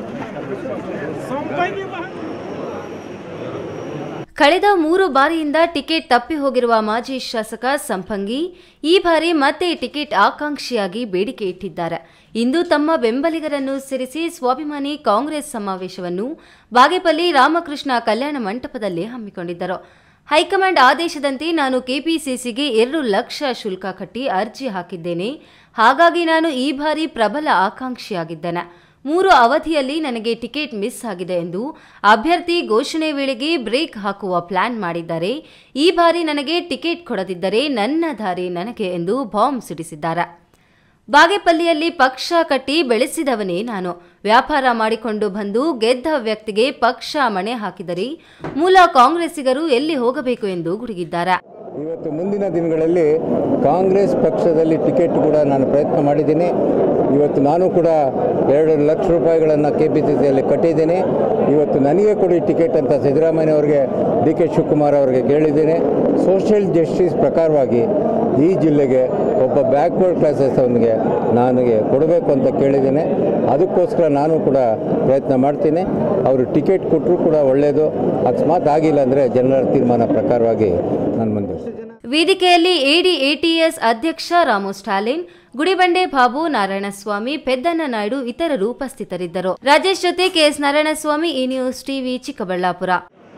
ಕಳೆದ ಮೂರು ಬಾರಿಯಿಂದ ಟಿಕೆಟ್ ತಪ್ಪಿ ಹೋಗಿರುವ ಮಾಜಿ ಶಾಸಕ ಸಂಪಂಗಿ ಈ ಬಾರಿ ಮತ್ತೆ ಟಿಕೆಟ್ ಆಕಾಂಕ್ಷಿಯಾಗಿ ಬೇಡಿಕೆ ಇಟ್ಟಿದ್ದಾರೆ ಇಂದು ತಮ್ಮ ಬೆಂಬಲಿಗರನ್ನು ಸೇರಿಸಿ ಸ್ವಾಭಿಮಾನಿ ಕಾಂಗ್ರೆಸ್ ಸಮಾವೇಶವನ್ನು ಬಾಗೇಪಲ್ಲಿ ರಾಮಕೃಷ್ಣ ಕಲ್ಯಾಣ ಮಂಟಪದಲ್ಲಿ ಹಮ್ಮಿಕೊಂಡಿದ್ದರು ಹೈಕಮಾಂಡ್ ಆದೇಶದಂತೆ ನಾನು ಕೆಪಿಸಿಸಿಗೆ ಎರಡು ಲಕ್ಷ ಶುಲ್ಕ ಕಟ್ಟಿ ಅರ್ಜಿ ಹಾಕಿದ್ದೇನೆ ಹಾಗಾಗಿ ನಾನು ಈ ಬಾರಿ ಪ್ರಬಲ ಆಕಾಂಕ್ಷಿಯಾಗಿದ್ದೇನೆ ಮೂರು ಅವಧಿಯಲ್ಲಿ ನನಗೆ ಟಿಕೆಟ್ ಮಿಸ್ ಆಗಿದೆ ಎಂದು ಅಭ್ಯರ್ಥಿ ಘೋಷಣೆ ವೇಳೆಗೆ ಬ್ರೇಕ್ ಹಾಕುವ ಪ್ಲಾನ್ ಮಾಡಿದ್ದಾರೆ ಈ ಬಾರಿ ನನಗೆ ಟಿಕೆಟ್ ಕೊಡದಿದ್ದರೆ ನನ್ನ ದಾರಿ ನನಗೆ ಎಂದು ಬಾಂಬ್ ಸಿಡಿಸಿದ್ದಾರೆ ಬಾಗೇಪಲ್ಲಿಯಲ್ಲಿ ಪಕ್ಷ ಕಟ್ಟಿ ಬೆಳೆಸಿದವನೇ ನಾನು ವ್ಯಾಪಾರ ಮಾಡಿಕೊಂಡು ಬಂದು ಗೆದ್ದ ವ್ಯಕ್ತಿಗೆ ಪಕ್ಷ ಮಣೆ ಹಾಕಿದರೆ ಮೂಲ ಕಾಂಗ್ರೆಸ್ಸಿಗರು ಎಲ್ಲಿ ಹೋಗಬೇಕು ಎಂದು ಗುಡುಗಿದ್ದಾರೆ ಇವತ್ತು ಮುಂದಿನ ದಿನಗಳಲ್ಲಿ ಕಾಂಗ್ರೆಸ್ ಪಕ್ಷದಲ್ಲಿ ಟಿಕೆಟ್ ಕೂಡ ನಾನು ಪ್ರಯತ್ನ ಮಾಡಿದ್ದೀನಿ ಇವತ್ತು ನಾನು ಕೂಡ ಎರಡು ಲಕ್ಷ ರೂಪಾಯಿಗಳನ್ನು ಕೆ ಪಿ ಸಿ ಸಿಯಲ್ಲಿ ಕಟ್ಟಿದ್ದೇನೆ ಇವತ್ತು ನನಗೆ ಕೊಡಿ ಟಿಕೆಟ್ ಅಂತ ಸಿದ್ದರಾಮಯ್ಯ ಅವರಿಗೆ ಡಿ ಕೆ ಶಿವಕುಮಾರ್ ಅವರಿಗೆ ಕೇಳಿದ್ದೇನೆ ಸೋಷಿಯಲ್ ಜಸ್ಟಿಸ್ ಪ್ರಕಾರವಾಗಿ ಈ ಜಿಲ್ಲೆಗೆ ಒಬ್ಬ ಬ್ಯಾಕ್ವರ್ಡ್ ಕ್ಲಾಸಸ್ ಅವನಿಗೆ ನನಗೆ ಕೊಡಬೇಕು ಅಂತ ಕೇಳಿದ್ದೇನೆ ಅದಕ್ಕೋಸ್ಕರ ನಾನು ಕೂಡ ಪ್ರಯತ್ನ ಮಾಡ್ತೀನಿ ಅವರು ಟಿಕೆಟ್ ಕೊಟ್ಟರು ಕೂಡ ಒಳ್ಳೆಯದು ಅಕಸ್ಮಾತ್ ಆಗಿಲ್ಲ ಅಂದರೆ ಜನರ ತೀರ್ಮಾನ ಪ್ರಕಾರವಾಗಿ ನಾನು ಮುಂದೆ ವೇದಿಕೆಯಲ್ಲಿ ಎಡಿಎಟಿಎಸ್ ಅಧ್ಯಕ್ಷ ರಾಮು ಸ್ಟಾಲಿನ್ ಗುಡಿಬಂಡೆ ಬಾಬು ನಾರಾಯಣಸ್ವಾಮಿ ಪೆದ್ದಣ್ಣ ನಾಯ್ಡು ಇತರರು ಉಪಸ್ಥಿತರಿದ್ದರು ರಾಜೇಶ್ ಜೊತೆ ಕೆಎಸ್ ನಾರಾಯಣಸ್ವಾಮಿ ಈ ನ್ಯೂಸ್ ಟಿವಿ ಚಿಕ್ಕಬಳ್ಳಾಪುರ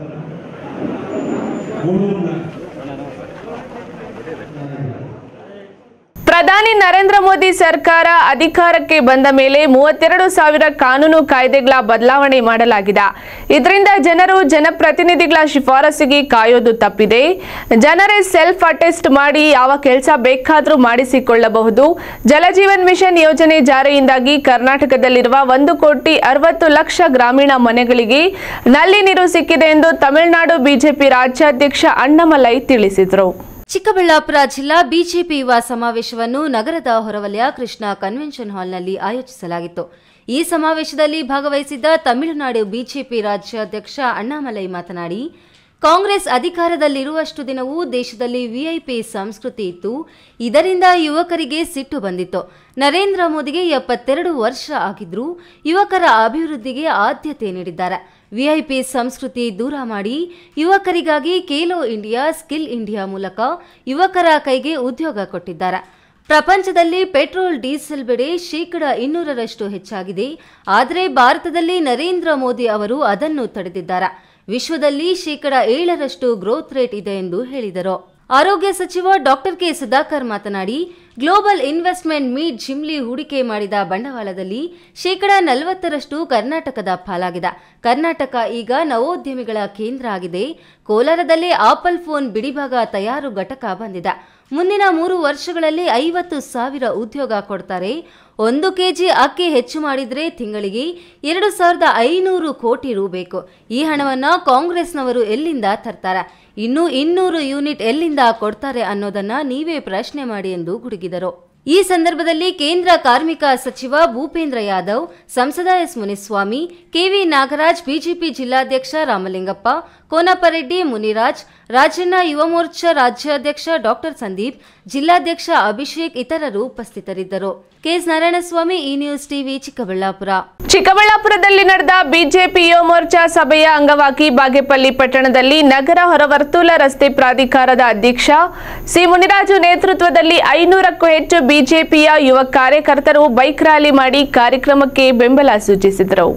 ಪ್ರಧಾನಿ ನರೇಂದ್ರ ಮೋದಿ ಸರ್ಕಾರ ಅಧಿಕಾರಕ್ಕೆ ಬಂದ ಮೇಲೆ ಮೂವತ್ತೆರಡು ಸಾವಿರ ಕಾನೂನು ಕಾಯ್ದೆಗಳ ಬದಲಾವಣೆ ಮಾಡಲಾಗಿದೆ ಇದರಿಂದ ಜನರು ಜನಪ್ರತಿನಿಧಿಗಳ ಶಿಫಾರಸಿಗೆ ಕಾಯೋದು ತಪ್ಪಿದೆ ಜನರೇ ಸೆಲ್ಫ್ ಅಟೆಸ್ಟ್ ಮಾಡಿ ಯಾವ ಕೆಲಸ ಬೇಕಾದರೂ ಮಾಡಿಸಿಕೊಳ್ಳಬಹುದು ಜಲಜೀವನ್ ಮಿಷನ್ ಯೋಜನೆ ಜಾರಿಯಿಂದಾಗಿ ಕರ್ನಾಟಕದಲ್ಲಿರುವ ಒಂದು ಕೋಟಿ ಅರವತ್ತು ಲಕ್ಷ ಗ್ರಾಮೀಣ ಮನೆಗಳಿಗೆ ನಲ್ಲಿ ನೀರು ಸಿಕ್ಕಿದೆ ಎಂದು ತಮಿಳುನಾಡು ಬಿಜೆಪಿ ರಾಜ್ಯಾಧ್ಯಕ್ಷ ಅಣ್ಣಾಮಲೈ ತಿಳಿಸಿದರು ಚಿಕ್ಕಬಳ್ಳಾಪುರ ಜಿಲ್ಲಾ ಬಿಜೆಪಿ ಯುವ ಸಮಾವೇಶವನ್ನು ನಗರದ ಹೊರವಲಯ ಕೃಷ್ಣ ಕನ್ವೆನ್ಷನ್ ಹಾಲ್ನಲ್ಲಿ ಆಯೋಜಿಸಲಾಗಿತ್ತು ಈ ಸಮಾವೇಶದಲ್ಲಿ ಭಾಗವಹಿಸಿದ್ದ ತಮಿಳುನಾಡು ಬಿಜೆಪಿ ರಾಜ್ಯಾಧ್ಯಕ್ಷ ಅಣ್ಣಾಮಲೈ ಮಾತನಾಡಿ ಕಾಂಗ್ರೆಸ್ ಅಧಿಕಾರದಲ್ಲಿರುವಷ್ಟು ದಿನವೂ ದೇಶದಲ್ಲಿ ವಿಐಪಿ ಸಂಸ್ಕೃತಿ ಇತ್ತು ಇದರಿಂದ ಯುವಕರಿಗೆ ಸಿಟ್ಟು ಬಂದಿತ್ತು ನರೇಂದ್ರ ಮೋದಿಗೆ ಎಪ್ಪತ್ತೆರಡು ವರ್ಷ ಆಗಿದ್ರೂ ಯುವಕರ ಅಭಿವೃದ್ಧಿಗೆ ಆದ್ಯತೆ ನೀಡಿದ್ದಾರೆ ವಿಐಪಿ ಸಂಸ್ಕೃತಿ ದೂರ ಮಾಡಿ ಯುವಕರಿಗಾಗಿ ಖೇಲೋ ಇಂಡಿಯಾ ಸ್ಕಿಲ್ ಇಂಡಿಯಾ ಮೂಲಕ ಯುವಕರ ಕೈಗೆ ಉದ್ಯೋಗ ಕೊಟ್ಟಿದ್ದಾರೆ ಪ್ರಪಂಚದಲ್ಲಿ ಪೆಟ್ರೋಲ್ ಡೀಸೆಲ್ ಬೆಲೆ ಶೇಕಡ ಇನ್ನೂರರಷ್ಟು ಹೆಚ್ಚಾಗಿದೆ ಆದರೆ ಭಾರತದಲ್ಲಿ ನರೇಂದ್ರ ಮೋದಿ ಅವರು ಅದನ್ನು ತಡೆದಿದ್ದಾರೆ ವಿಶ್ವದಲ್ಲಿ ಶೇಕಡ ಏಳರಷ್ಟು ಗ್ರೋತ್ ರೇಟ್ ಇದೆ ಎಂದು ಹೇಳಿದರು ಆರೋಗ್ಯ ಸಚಿವ ಡಾಕ್ಟರ್ ಕೆ ಸುಧಾಕರ್ ಮಾತನಾಡಿ ಗ್ಲೋಬಲ್ ಇನ್ವೆಸ್ಟ್ಮೆಂಟ್ ಮೀಟ್ ಜಿಮ್ಲಿ ಹೂಡಿಕೆ ಮಾಡಿದ ಬಂಡವಾಳದಲ್ಲಿ ಶೇಕಡ ನಲವತ್ತರಷ್ಟು ಕರ್ನಾಟಕದ ಪಾಲಾಗಿದೆ ಕರ್ನಾಟಕ ಈಗ ನವೋದ್ಯಮಿಗಳ ಕೇಂದ್ರ ಆಗಿದೆ ಕೋಲಾರದಲ್ಲಿ ಆಪಲ್ ಫೋನ್ ಬಿಡಿಭಾಗ ತಯಾರು ಘಟಕ ಬಂದಿದೆ ಮುಂದಿನ ಮೂರು ವರ್ಷಗಳಲ್ಲಿ ಐವತ್ತು ಸಾವಿರ ಉದ್ಯೋಗ ಕೊಡ್ತಾರೆ ಒಂದು ಕೆಜಿ ಅಕ್ಕಿ ಹೆಚ್ಚು ಮಾಡಿದ್ರೆ ತಿಂಗಳಿಗೆ ಎರಡು ಸಾವಿರದ ಐನೂರು ಕೋಟಿ ರು ಬೇಕು ಈ ಹಣವನ್ನ ಕಾಂಗ್ರೆಸ್ನವರು ಎಲ್ಲಿಂದ ತರ್ತಾರೆ ಇನ್ನು ಇನ್ನೂರು ಯೂನಿಟ್ ಎಲ್ಲಿಂದ ಕೊಡ್ತಾರೆ ಅನ್ನೋದನ್ನ ನೀವೇ ಪ್ರಶ್ನೆ ಮಾಡಿ ಎಂದು ಗುಡುಗಿದರು ಈ ಸಂದರ್ಭದಲ್ಲಿ ಕೇಂದ್ರ ಕಾರ್ಮಿಕ ಸಚಿವ ಭೂಪೇಂದ್ರ ಯಾದವ್ ಸಂಸದ S Muniswamy KV Nagaraj BJP ಜಿಲ್ಲಾಧ್ಯಕ್ಷ ರಾಮಲಿಂಗಪ್ಪ ಕೋನಪರೆಡ್ಡಿ ಮುನಿರಾಜ್ ರಾಜಣ್ಣ ಯುವ ಮೋರ್ಚಾ ರಾಜ್ಯಾಧ್ಯಕ್ಷ ಡಾಕ್ಟರ್ ಸಂದೀಪ್ ಜಿಲ್ಲಾಧ್ಯಕ್ಷ ಅಭಿಷೇಕ್ ಇತರರು ಉಪಸ್ಥಿತರಿದ್ದರು ಕೆಎಸ್ ನಾರಾಯಣಸ್ವಾಮಿ ಈ ನ್ಯೂಸ್ ಟಿವಿ ಚಿಕ್ಕಬಳ್ಳಾಪುರ ಚಿಕ್ಕಬಳ್ಳಾಪುರದಲ್ಲಿ ನಡೆದ ಬಿಜೆಪಿ ಯುವ ಮೋರ್ಚಾ ಸಭೆಯ ಅಂಗವಾಗಿ ಬಾಗೇಪಲ್ಲಿ ಪಟ್ಟಣದಲ್ಲಿ ನಗರ ಹೊರವರ್ತುಲ ರಸ್ತೆ ಪ್ರಾಧಿಕಾರದ ಅಧ್ಯಕ್ಷ ಸಿ ಮುನಿರಾಜು ನೇತೃತ್ವದಲ್ಲಿ ಐನೂರಕ್ಕೂ ಹೆಚ್ಚು ಬಿಜೆಪಿಯ ಯುವ ಕಾರ್ಯಕರ್ತರು ಬೈಕ್ ರ್ಯಾಲಿ ಮಾಡಿ ಕಾರ್ಯಕ್ರಮಕ್ಕೆ ಬೆಂಬಲ ಸೂಚಿಸಿದರು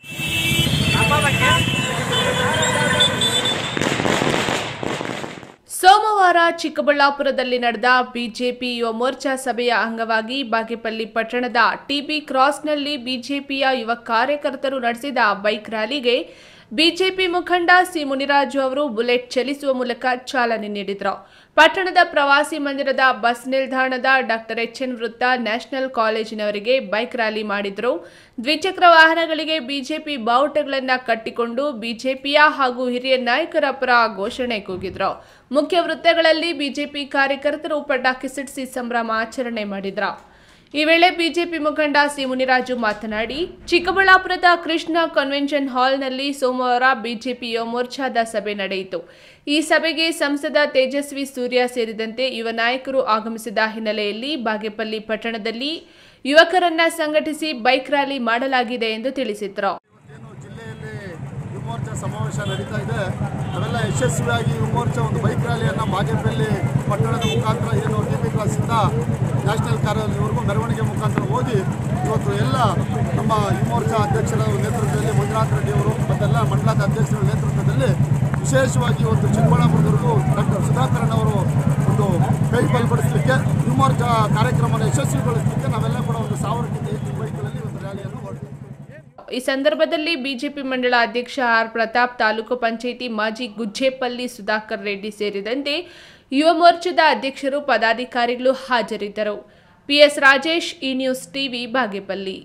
ಸೋಮವಾರ ಚಿಕ್ಕಬಳ್ಳಾಪುರದಲ್ಲಿ ನಡೆದ ಬಿಜೆಪಿ ಯುವ ಮೋರ್ಚಾ ಸಭೆಯ ಅಂಗವಾಗಿ ಬಾಗೇಪಲ್ಲಿ ಪಟ್ಟಣದ ಟಿಬಿ ಕ್ರಾಸ್ನಲ್ಲಿ ಬಿಜೆಪಿಯ ಯುವ ಕಾರ್ಯಕರ್ತರು ನಡೆಸಿದ ಬೈಕ್ ರ್ಯಾಲಿಗೆ ಬಿಜೆಪಿ ಮುಖಂಡ ಸಿ ಮುನಿರಾಜು ಅವರು ಬುಲೆಟ್ ಚಲಿಸುವ ಮೂಲಕ ಚಾಲನೆ ನೀಡಿದರು ಪಟ್ಟಣದ ಪ್ರವಾಸಿ ಮಂದಿರದ ಬಸ್ ನಿಲ್ದಾಣದ ಡಾಕ್ಟರ್ ಎಚ್ ಎನ್ ವೃತ್ತ ನ್ಯಾಷನಲ್ ಕಾಲೇಜಿನವರೆಗೆ ಬೈಕ್ ರ್ಯಾಲಿ ಮಾಡಿದ್ರು ದ್ವಿಚಕ್ರ ವಾಹನಗಳಿಗೆ ಬಿಜೆಪಿ ಬಾವುಟಗಳನ್ನು ಕಟ್ಟಿಕೊಂಡು ಬಿಜೆಪಿಯ ಹಾಗೂ ಹಿರಿಯ ನಾಯಕರ ಪರ ಘೋಷಣೆ ಕೂಗಿದ್ರು ಮುಖ್ಯ ವೃತ್ತಗಳಲ್ಲಿ ಬಿಜೆಪಿ ಕಾರ್ಯಕರ್ತರು ಪಟಾಕಿ ಸಿಡಿಸಿ ಸಂಭ್ರಮ ಆಚರಣೆ ಮಾಡಿದ್ರು ಈ ವೇಳೆ ಬಿಜೆಪಿ ಮುಖಂಡ ಸಿ ಮುನಿರಾಜು ಮಾತನಾಡಿ ಚಿಕ್ಕಬಳ್ಳಾಪುರದ ಕೃಷ್ಣ ಕನ್ವೆನ್ಷನ್ ಹಾಲ್ನಲ್ಲಿ ಸೋಮವಾರ ಬಿಜೆಪಿ ಯುವ ಮೋರ್ಚಾದ ಸಭೆ ನಡೆಯಿತು ಈ ಸಭೆಗೆ ಸಂಸದ ತೇಜಸ್ವಿ ಸೂರ್ಯ ಸೇರಿದಂತೆ ಯುವ ನಾಯಕರು ಆಗಮಿಸಿದ ಹಿನ್ನೆಲೆಯಲ್ಲಿ ಬಾಗೇಪಲ್ಲಿ ಪಟ್ಟಣದಲ್ಲಿ ಯುವಕರನ್ನ ಸಂಘಟಿಸಿ ಬೈಕ್ ರ್ಯಾಲಿ ಮಾಡಲಾಗಿದೆ ಎಂದು ತಿಳಿಸಿದ್ರು ಮೋರ್ಚಾ ಸಮಾವೇಶ ನಡೀತಾ ಇದೆ ನಾವೆಲ್ಲ ಯಶಸ್ವಿಯಾಗಿ ಯುವ ಮೋರ್ಚಾ ಒಂದು ಬೈಕ್ ರ್ಯಾಲಿಯನ್ನು ಬಾಗೇಪಲ್ಲಿ ಪಟ್ಟಣದ ಮುಖಾಂತರ ಏನು ಟಿ ಬಿ ಕ್ಲಾಸಿಂದ ನ್ಯಾಷನಲ್ ಕಾರ್ಯಾಲಯವರೆಗೂ ಮೆರವಣಿಗೆ ಮುಖಾಂತರ ಹೋಗಿ ಇವತ್ತು ಎಲ್ಲ ನಮ್ಮ ಯುವ ಮೋರ್ಚಾ ಅಧ್ಯಕ್ಷರ ನೇತೃತ್ವದಲ್ಲಿ ಮಂಜುನಾಥ್ ರೆಡ್ಡಿ ಅವರು ಮತ್ತೆಲ್ಲ ಮಂಡಲದ ಅಧ್ಯಕ್ಷರ ನೇತೃತ್ವದಲ್ಲಿ ವಿಶೇಷವಾಗಿ ಇವತ್ತು ಚಿಕ್ಕಬಳ್ಳಾಪುರದವರೆಗೂ ಡಾಕ್ಟರ್ ಸುಧಾಕರನ್ ಅವರು ಒಂದು ಕೈ ಬಲಪಡಿಸಲಿಕ್ಕೆ ಯುವ ಮೋರ್ಚಾ ಕಾರ್ಯಕ್ರಮವನ್ನು ಯಶಸ್ವಿಗೊಳಿಸಲಿಕ್ಕೆ ನಾವೆಲ್ಲ ಕೂಡ ಒಂದು ಸಾವಿರಕ್ಕಿಂತ ಹೆಚ್ಚು ಬೈಕ್ಗಳಲ್ಲಿ ಒಂದು ರ್ಯಾಲಿಯನ್ನು ಹೊರಟಿದ್ದೀವಿ ಈ ಸಂದರ್ಭದಲ್ಲಿ ಬಿಜೆಪಿ ಮಂಡಳ ಅಧ್ಯಕ್ಷ ಆರ್ ಪ್ರತಾಪ್ ತಾಲೂಕು ಪಂಚಾಯಿತಿ ಮಾಜಿ ಗುಜ್ಜೇಪಲ್ಲಿ ಸುಧಾಕರ್ ರೆಡ್ಡಿ ಸೇರಿದಂತೆ ಯುವ ಮೋರ್ಚಾದ ಅಧ್ಯಕ್ಷರು ಪದಾಧಿಕಾರಿಗಳು ಹಾಜರಿದ್ದರು ಪಿಎಸ್ ರಾಜೇಶ್ ಈ ನ್ಯೂಸ್ ಟಿವಿ ಬಾಗೇಪಲ್ಲಿ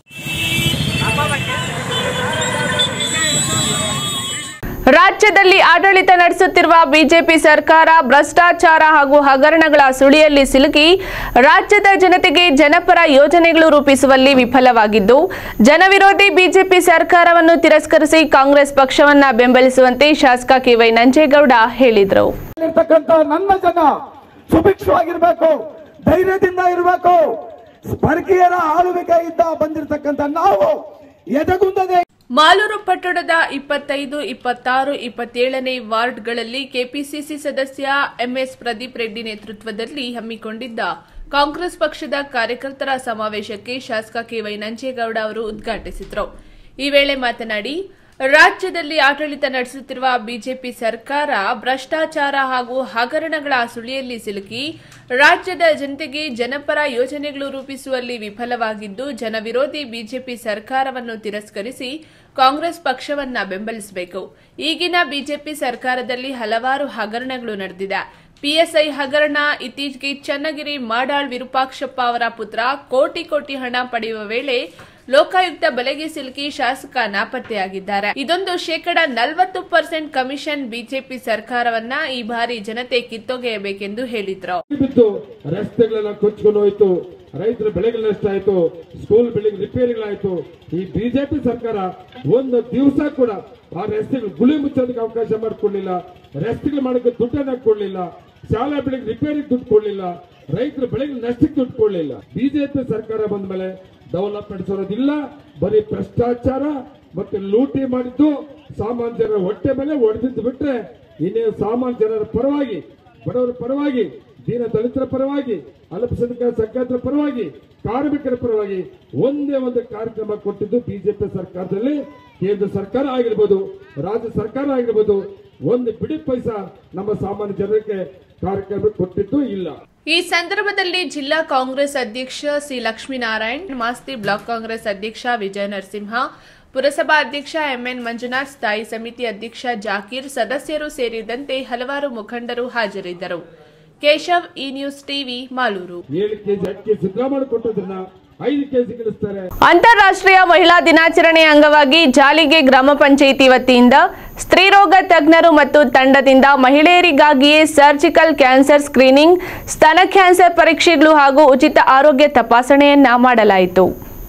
ರಾಜ್ಯದಲ್ಲಿ ಆಡಳಿತ ನಡೆಸುತ್ತಿರುವ ಬಿಜೆಪಿ ಸರ್ಕಾರ ಭ್ರಷ್ಟಾಚಾರ ಹಾಗೂ ಹಗರಣಗಳ ಸುಳಿಯಲ್ಲಿ ಸಿಲುಕಿ ರಾಜ್ಯದ ಜನತೆಗೆ ಜನಪರ ಯೋಜನೆಗಳು ರೂಪಿಸುವಲ್ಲಿ ವಿಫಲವಾಗಿದ್ದು ಜನವಿರೋಧಿ ಬಿಜೆಪಿ ಸರ್ಕಾರವನ್ನು ತಿರಸ್ಕರಿಸಿ ಕಾಂಗ್ರೆಸ್ ಪಕ್ಷವನ್ನ ಬೆಂಬಲಿಸುವಂತೆ ಶಾಸಕ ಕೆವೈ ನಂಜೇಗೌಡ ಹೇಳಿದರು ಇರ್ತಕ್ಕಂಥ ನನ್ನ ಜನ ಸುಭಿಕ್ಷವಾಗಿರ್ಬೇಕು ಧೈರ್ಯದಿಂದ ಇರಬೇಕು ಸ್ಪರ್ಗೀಯರ ಆಳ್ವಿಕೆಯಿಂದ ಬಂದಿರತಕ್ಕಂಥ ನಾವು ಎದೆಗುಂದದೆ ಮಾಲೂರು ಪಟ್ಟಣದ ಇಪ್ಪತ್ತೈದು ಇಪ್ಪತ್ತಾರು ಇಪ್ಪತ್ತೇಳನೇ ವಾರ್ಡ್ಗಳಲ್ಲಿ ಕೆಪಿಸಿಸಿ ಸದಸ್ಯ ಎಂಎಸ್ ಪ್ರದೀಪ್ ರೆಡ್ಡಿ ನೇತೃತ್ವದಲ್ಲಿ ಹಮ್ಮಿಕೊಂಡಿದ್ದ ಕಾಂಗ್ರೆಸ್ ಪಕ್ಷದ ಕಾರ್ಯಕರ್ತರ ಸಮಾವೇಶಕ್ಕೆ ಶಾಸಕ ಕೆವೈ ನಂಜೇಗೌಡ ಅವರು ಉದ್ಘಾಟಿಸಿದರು ಈ ವೇಳೆ ಮಾತನಾಡಿ ರಾಜ್ಯದಲ್ಲಿ ಆಡಳಿತ ನಡೆಸುತ್ತಿರುವ ಬಿಜೆಪಿ ಸರ್ಕಾರ ಭ್ರಷ್ಟಾಚಾರ ಹಾಗೂ ಹಗರಣಗಳ ಸುಳಿಯಲ್ಲಿ ಸಿಲುಕಿ ರಾಜ್ಯದ ಜನತೆಗೆ ಜನಪರ ಯೋಜನೆಗಳು ರೂಪಿಸುವಲ್ಲಿ ವಿಫಲವಾಗಿದ್ದು ಜನವಿರೋಧಿ ಬಿಜೆಪಿ ಸರ್ಕಾರವನ್ನು ತಿರಸ್ಕರಿಸಿ ಕಾಂಗ್ರೆಸ್ ಪಕ್ಷವನ್ನ ಬೆಂಬಲಿಸಬೇಕು ಈಗಿನ ಬಿಜೆಪಿ ಸರ್ಕಾರದಲ್ಲಿ ಹಲವಾರು ಹಗರಣಗಳು ನಡೆದಿದೆ ಪಿಎಸ್ಐ ಹಗರಣ ಇತ್ತೀಚೆಗೆ ಚನ್ನಗಿರಿ ಮಾಡಾಳ್ ವಿರೂಪಾಕ್ಷಪ್ಪ ಅವರ ಪುತ್ರ ಕೋಟಿ ಕೋಟಿ ಹಣ ಪಡೆಯುವ ವೇಳೆ ಲೋಕಾಯುಕ್ತ ಬಲೆಗೆ ಸಿಲುಕಿ ಶಾಸಕ ನಾಪತ್ತೆಯಾಗಿದ್ದಾರೆ ಇದೊಂದು ಶೇಕಡ ನಲವತ್ತು ಪರ್ಸೆಂಟ್ ಕಮಿಷನ್ ಬಿಜೆಪಿ ಸರ್ಕಾರವನ್ನ ಈ ಬಾರಿ ಜನತೆ ಕಿತ್ತೊಗೆಯಬೇಕೆಂದು ಹೇಳಿದ್ರು ಬಿದ್ದು ರಸ್ತೆಗಳೆಲ್ಲ ಕೊಚ್ಕೊಂಡು ಹೋಯ್ತು ರೈತರ ಬೆಳೆಗಳ ನಷ್ಟ ಆಯ್ತು ಸ್ಕೂಲ್ ಬಿಲ್ಡಿಂಗ್ ರಿಪೇರಿಗಳಾಯ್ತು ಈ ಬಿಜೆಪಿ ಸರ್ಕಾರ ಒಂದು ದಿವಸ ಕೂಡ ಆ ರಸ್ತೆಗಳು ಗುಳಿ ಮುಚ್ಚೋದಕ್ಕೆ ಅವಕಾಶ ಮಾಡಿಕೊಡ್ಲಿಲ್ಲ ರಸ್ತೆಗಳು ಮಾಡೋಕೆ ದುಡ್ಡನ್ನ ಕೊಡ್ಲಿಲ್ಲ ಶಾಲಾ ಬೆಳೆಗೆ ರಿಪೇರಿಗೆ ದುಡ್ಡು ಕೊಡ್ಲಿಲ್ಲ ರೈತರ ಬೆಳೆಗಳ ನಷ್ಟಕ್ಕೆ ದುಡ್ಡು ಕೊಡ್ಲಿಲ್ಲ ಬಿಜೆಪಿ ಸರ್ಕಾರ ಬಂದ ಮೇಲೆ ಡೆವಲಪ್ಮೆಂಟ್ ಸರೋದಿಲ್ಲ ಬರೀ ಭ್ರಷ್ಟಾಚಾರ ಮತ್ತೆ ಲೂಟಿ ಮಾಡಿದ್ದು ಸಾಮಾನ್ಯ ಜನರ ಹೊಟ್ಟೆ ಮೇಲೆ ಹೊಡೆದಿದ್ದು ಬಿಟ್ರೆ ಇನ್ನೇನು ಸಾಮಾನ್ಯ ಜನರ ಪರವಾಗಿ ಬಡವರ ಪರವಾಗಿ ದೀನ ದಲಿತರ ಪರವಾಗಿ ಅಲ್ಪಸಂಖ್ಯಾತ ಸಂಖ್ಯಾತರ ಪರವಾಗಿ ಕಾರ್ಮಿಕರ ಪರವಾಗಿ ಒಂದೇ ಒಂದು ಕಾರ್ಯಕ್ರಮ ಕೊಟ್ಟಿದ್ದು ಬಿಜೆಪಿ ಸರ್ಕಾರದಲ್ಲಿ ಕೇಂದ್ರ ಸರ್ಕಾರ ಆಗಿರ್ಬೋದು ರಾಜ್ಯ ಸರ್ಕಾರ ಆಗಿರ್ಬೋದು ಒಂದು ಬಿಡಿ ಪೈಸಾ ನಮ್ಮ ಸಾಮಾನ್ಯ ಜನರಿಗೆ ಕಾರ್ಯಕ್ರಮ ಕೊಟ್ಟಿದ್ದು ಇಲ್ಲ ಈ ಸಂದರ್ಭದಲ್ಲಿ ಜಿಲ್ಲಾ ಕಾಂಗ್ರೆಸ್ ಅಧ್ಯಕ್ಷ ಸಿ ಲಕ್ಷ್ಮೀನಾರಾಯಣ್ ಮಾಸ್ತಿ ಬ್ಲಾಕ್ ಕಾಂಗ್ರೆಸ್ ಅಧ್ಯಕ್ಷ ವಿಜಯ ನರಸಿಂಹ ಪುರಸಭಾ ಅಧ್ಯಕ್ಷ ಎಂಎನ್ ಮಂಜುನಾಥ್ ಸ್ಥಾಯಿ ಸಮಿತಿ ಅಧ್ಯಕ್ಷ ಜಾಕೀರ್ ಸದಸ್ಯರು ಸೇರಿದಂತೆ ಹಲವಾರು ಮುಖಂಡರು ಹಾಜರಿದ್ದರು ಕೇಶವ್ ಈ ನ್ಯೂಸ್ ಟಿವಿ ಮಾಲೂರು ಏಳು ಕೆಜಿ ಅಕ್ಕಿ ಸಿದ್ದರಾಮಯ್ಯ ಕೊಟ್ಟದನ್ನ ಐದು ಕೆಜಿ ಗಿಳಿಸ್ತಾರೆ ಅಂತಾರಾಷ್ಟ್ರೀಯ ಮಹಿಳಾ ದಿನಾಚರಣೆ ಅಂಗವಾಗಿ ಜಾಲಿಗೆ ಗ್ರಾಮ ಪಂಚಾಯಿತಿ ವತಿಯಿಂದ ಸ್ತ್ರೀರೋಗ ತಜ್ಞರು ಮತ್ತು ತಂಡದಿಂದ ಮಹಿಳೆಯರಿಗಾಗಿಯೇ ಸರ್ಜಿಕಲ್ ಕ್ಯಾನ್ಸರ್ ಸ್ಕ್ರೀನಿಂಗ್ ಸ್ತನ ಕ್ಯಾನ್ಸರ್ ಪರೀಕ್ಷೆಗಳು ಹಾಗೂ ಉಚಿತ ಆರೋಗ್ಯ ತಪಾಸಣೆಯನ್ನ ಮಾಡಲಾಯಿತು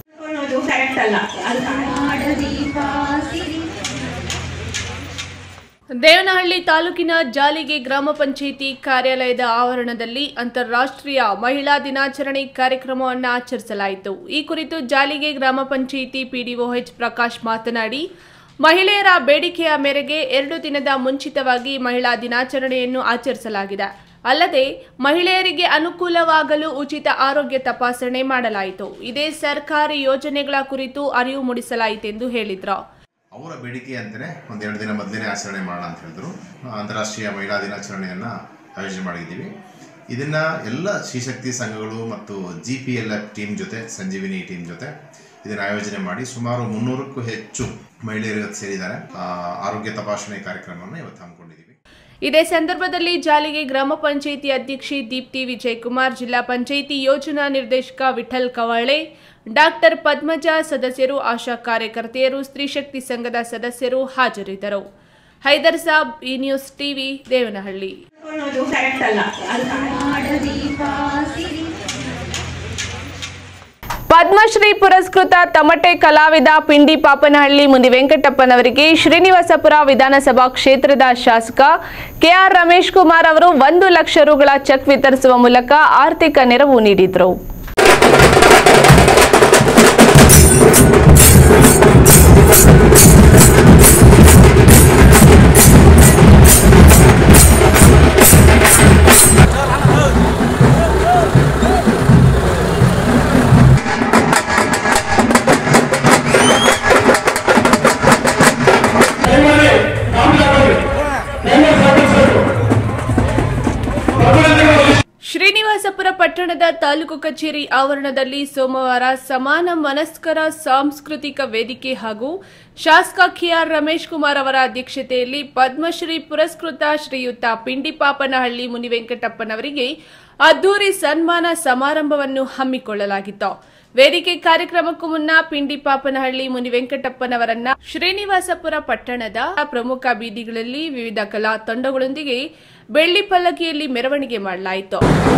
ದೇವನಹಳ್ಳಿ ತಾಲೂಕಿನ ಜಾಲಿಗೆ ಗ್ರಾಮ ಪಂಚಾಯಿತಿ ಕಾರ್ಯಾಲಯದ ಆವರಣದಲ್ಲಿ ಅಂತಾರಾಷ್ಟ್ರೀಯ ಮಹಿಳಾ ದಿನಾಚರಣೆ ಕಾರ್ಯಕ್ರಮವನ್ನು ಆಚರಿಸಲಾಯಿತು ಈ ಕುರಿತು ಜಾಲಿಗೆ ಗ್ರಾಮ ಪಂಚಾಯಿತಿ ಪಿಡಿಒಎಚ್ ಪ್ರಕಾಶ್ ಮಾತನಾಡಿ ಮಹಿಳೆಯರ ಬೇಡಿಕೆಯ ಮೇರೆಗೆ ಎರಡು ದಿನದ ಮುಂಚಿತವಾಗಿ ಮಹಿಳಾ ದಿನಾಚರಣೆಯನ್ನು ಆಚರಿಸಲಾಗಿದೆ ಅಲ್ಲದೆ ಮಹಿಳೆಯರಿಗೆ ಅನುಕೂಲವಾಗಲು ಉಚಿತ ಆರೋಗ್ಯ ತಪಾಸಣೆ ಮಾಡಲಾಯಿತು ಇದೇ ಸರ್ಕಾರಿ ಯೋಜನೆಗಳ ಕುರಿತು ಅರಿವು ಮೂಡಿಸಲಾಯಿತೆಂದು ಹೇಳಿದರು ಅವರ ಬೇಡಿಕೆ ಅಂತಲೇ ಒಂದು ಎರಡು ದಿನ ಮೊದಲೇ ಆಚರಣೆ ಮಾಡೋಣ ಅಂತ ಹೇಳಿದ್ರು ಅಂತಾರಾಷ್ಟ್ರೀಯ ಮಹಿಳಾ ದಿನಾಚರಣೆಯನ್ನು ಆಯೋಜನೆ ಮಾಡಿದ್ದೀವಿ ಇದನ್ನು ಎಲ್ಲ ಶ್ರೀಶಕ್ತಿ ಸಂಘಗಳು ಮತ್ತು G P L F team ಜೊತೆ ಸಂಜೀವಿನಿ ಟೀಮ್ ಜೊತೆ ಇದನ್ನು ಆಯೋಜನೆ ಮಾಡಿ ಸುಮಾರು ಮುನ್ನೂರಕ್ಕೂ ಹೆಚ್ಚು ಮಹಿಳೆಯರು ಇವತ್ತು ಸೇರಿದ್ದಾರೆ ಆ, ಆರೋಗ್ಯ ತಪಾಸಣೆ ಕಾರ್ಯಕ್ರಮವನ್ನು ಇವತ್ತು ಹಮ್ಮಿಕೊಂಡಿದ್ದೀವಿ ಇದೇ ಸಂದರ್ಭದಲ್ಲಿ ಜಾಲಿಗೆ ಗ್ರಾಮ ಪಂಚಾಯಿತಿ ಅಧ್ಯಕ್ಷೆ ದೀಪ್ತಿ ವಿಜಯಕುಮಾರ್ ಜಿಲ್ಲಾ ಪಂಚಾಯಿತಿ ಯೋಜನಾ ನಿರ್ದೇಶಕ ವಿಠಲ್ ಕವಳೆ ಡಾಕ್ಟರ್ ಪದ್ಮಜ ಸದಸ್ಯರು ಆಶಾ ಕಾರ್ಯಕರ್ತೆಯರು ಸ್ತ್ರೀಶಕ್ತಿ ಸಂಘದ ಸದಸ್ಯರು ಹಾಜರಿದ್ದರು ಹೈದರ್ ಸಾಬ್ ಈ ನ್ಯೂಸ್ ಟಿವಿ ದೇವನಹಳ್ಳಿ ಪದ್ಮಶ್ರೀ ಪುರಸ್ಕೃತ ತಮಟೆ ಕಲಾವಿದ ಪಿಂಡಿ ಪಾಪನಹಳ್ಳಿ ಮುನಿ ವೆಂಕಟಪ್ಪನವರಿಗೆ ಶ್ರೀನಿವಾಸಪುರ ವಿಧಾನಸಭಾ ಕ್ಷೇತ್ರದ ಶಾಸಕ ಕೆಆರ್ ರಮೇಶ್ ಕುಮಾರ್ ಅವರು ಒಂದು ಲಕ್ಷ ರುಗಳ ಚೆಕ್ ವಿತರಿಸುವ ಮೂಲಕ ಆರ್ಥಿಕ ನೆರವು ನೀಡಿದರು ಪಟ್ಟಣದ ತಾಲೂಕು ಕಚೇರಿ ಆವರಣದಲ್ಲಿ ಸೋಮವಾರ ಸಮಾನ ಮನಸ್ಕರ ಸಾಂಸ್ಕೃತಿಕ ವೇದಿಕೆ ಹಾಗೂ ಶಾಸಕ ಕೆಆರ್ ರಮೇಶ್ ಕುಮಾರ್ ಅವರ ಅಧ್ಯಕ್ಷತೆಯಲ್ಲಿ ಪದ್ಮಶ್ರೀ ಪುರಸ್ಕೃತ ಶ್ರೀಯುತ ಪಿಂಡಿಪಾಪನಹಳ್ಳಿ ಮುನಿವೆಂಕಟಪ್ಪನವರಿಗೆ ಅದ್ದೂರಿ ಸನ್ಮಾನ ಸಮಾರಂಭವನ್ನು ಹಮ್ಮಿಕೊಳ್ಳಲಾಗಿತ್ತು ವೇದಿಕೆ ಕಾರ್ಯಕ್ರಮಕ್ಕೂ ಮುನ್ನ ಪಿಂಡಿಪಾಪನಹಳ್ಳಿ ಮುನಿವೆಂಕಟಪ್ಪನವರನ್ನ ಶ್ರೀನಿವಾಸಪುರ ಪಟ್ಟಣದ ಪ್ರಮುಖ ಬೀದಿಗಳಲ್ಲಿ ವಿವಿಧ ಕಲಾ ತಂಡಗಳೊಂದಿಗೆ ಬೆಳ್ಳಿ ಪಲ್ಲಕ್ಕಿಯಲ್ಲಿ ಮೆರವಣಿಗೆ ಮಾಡಲಾಯಿತು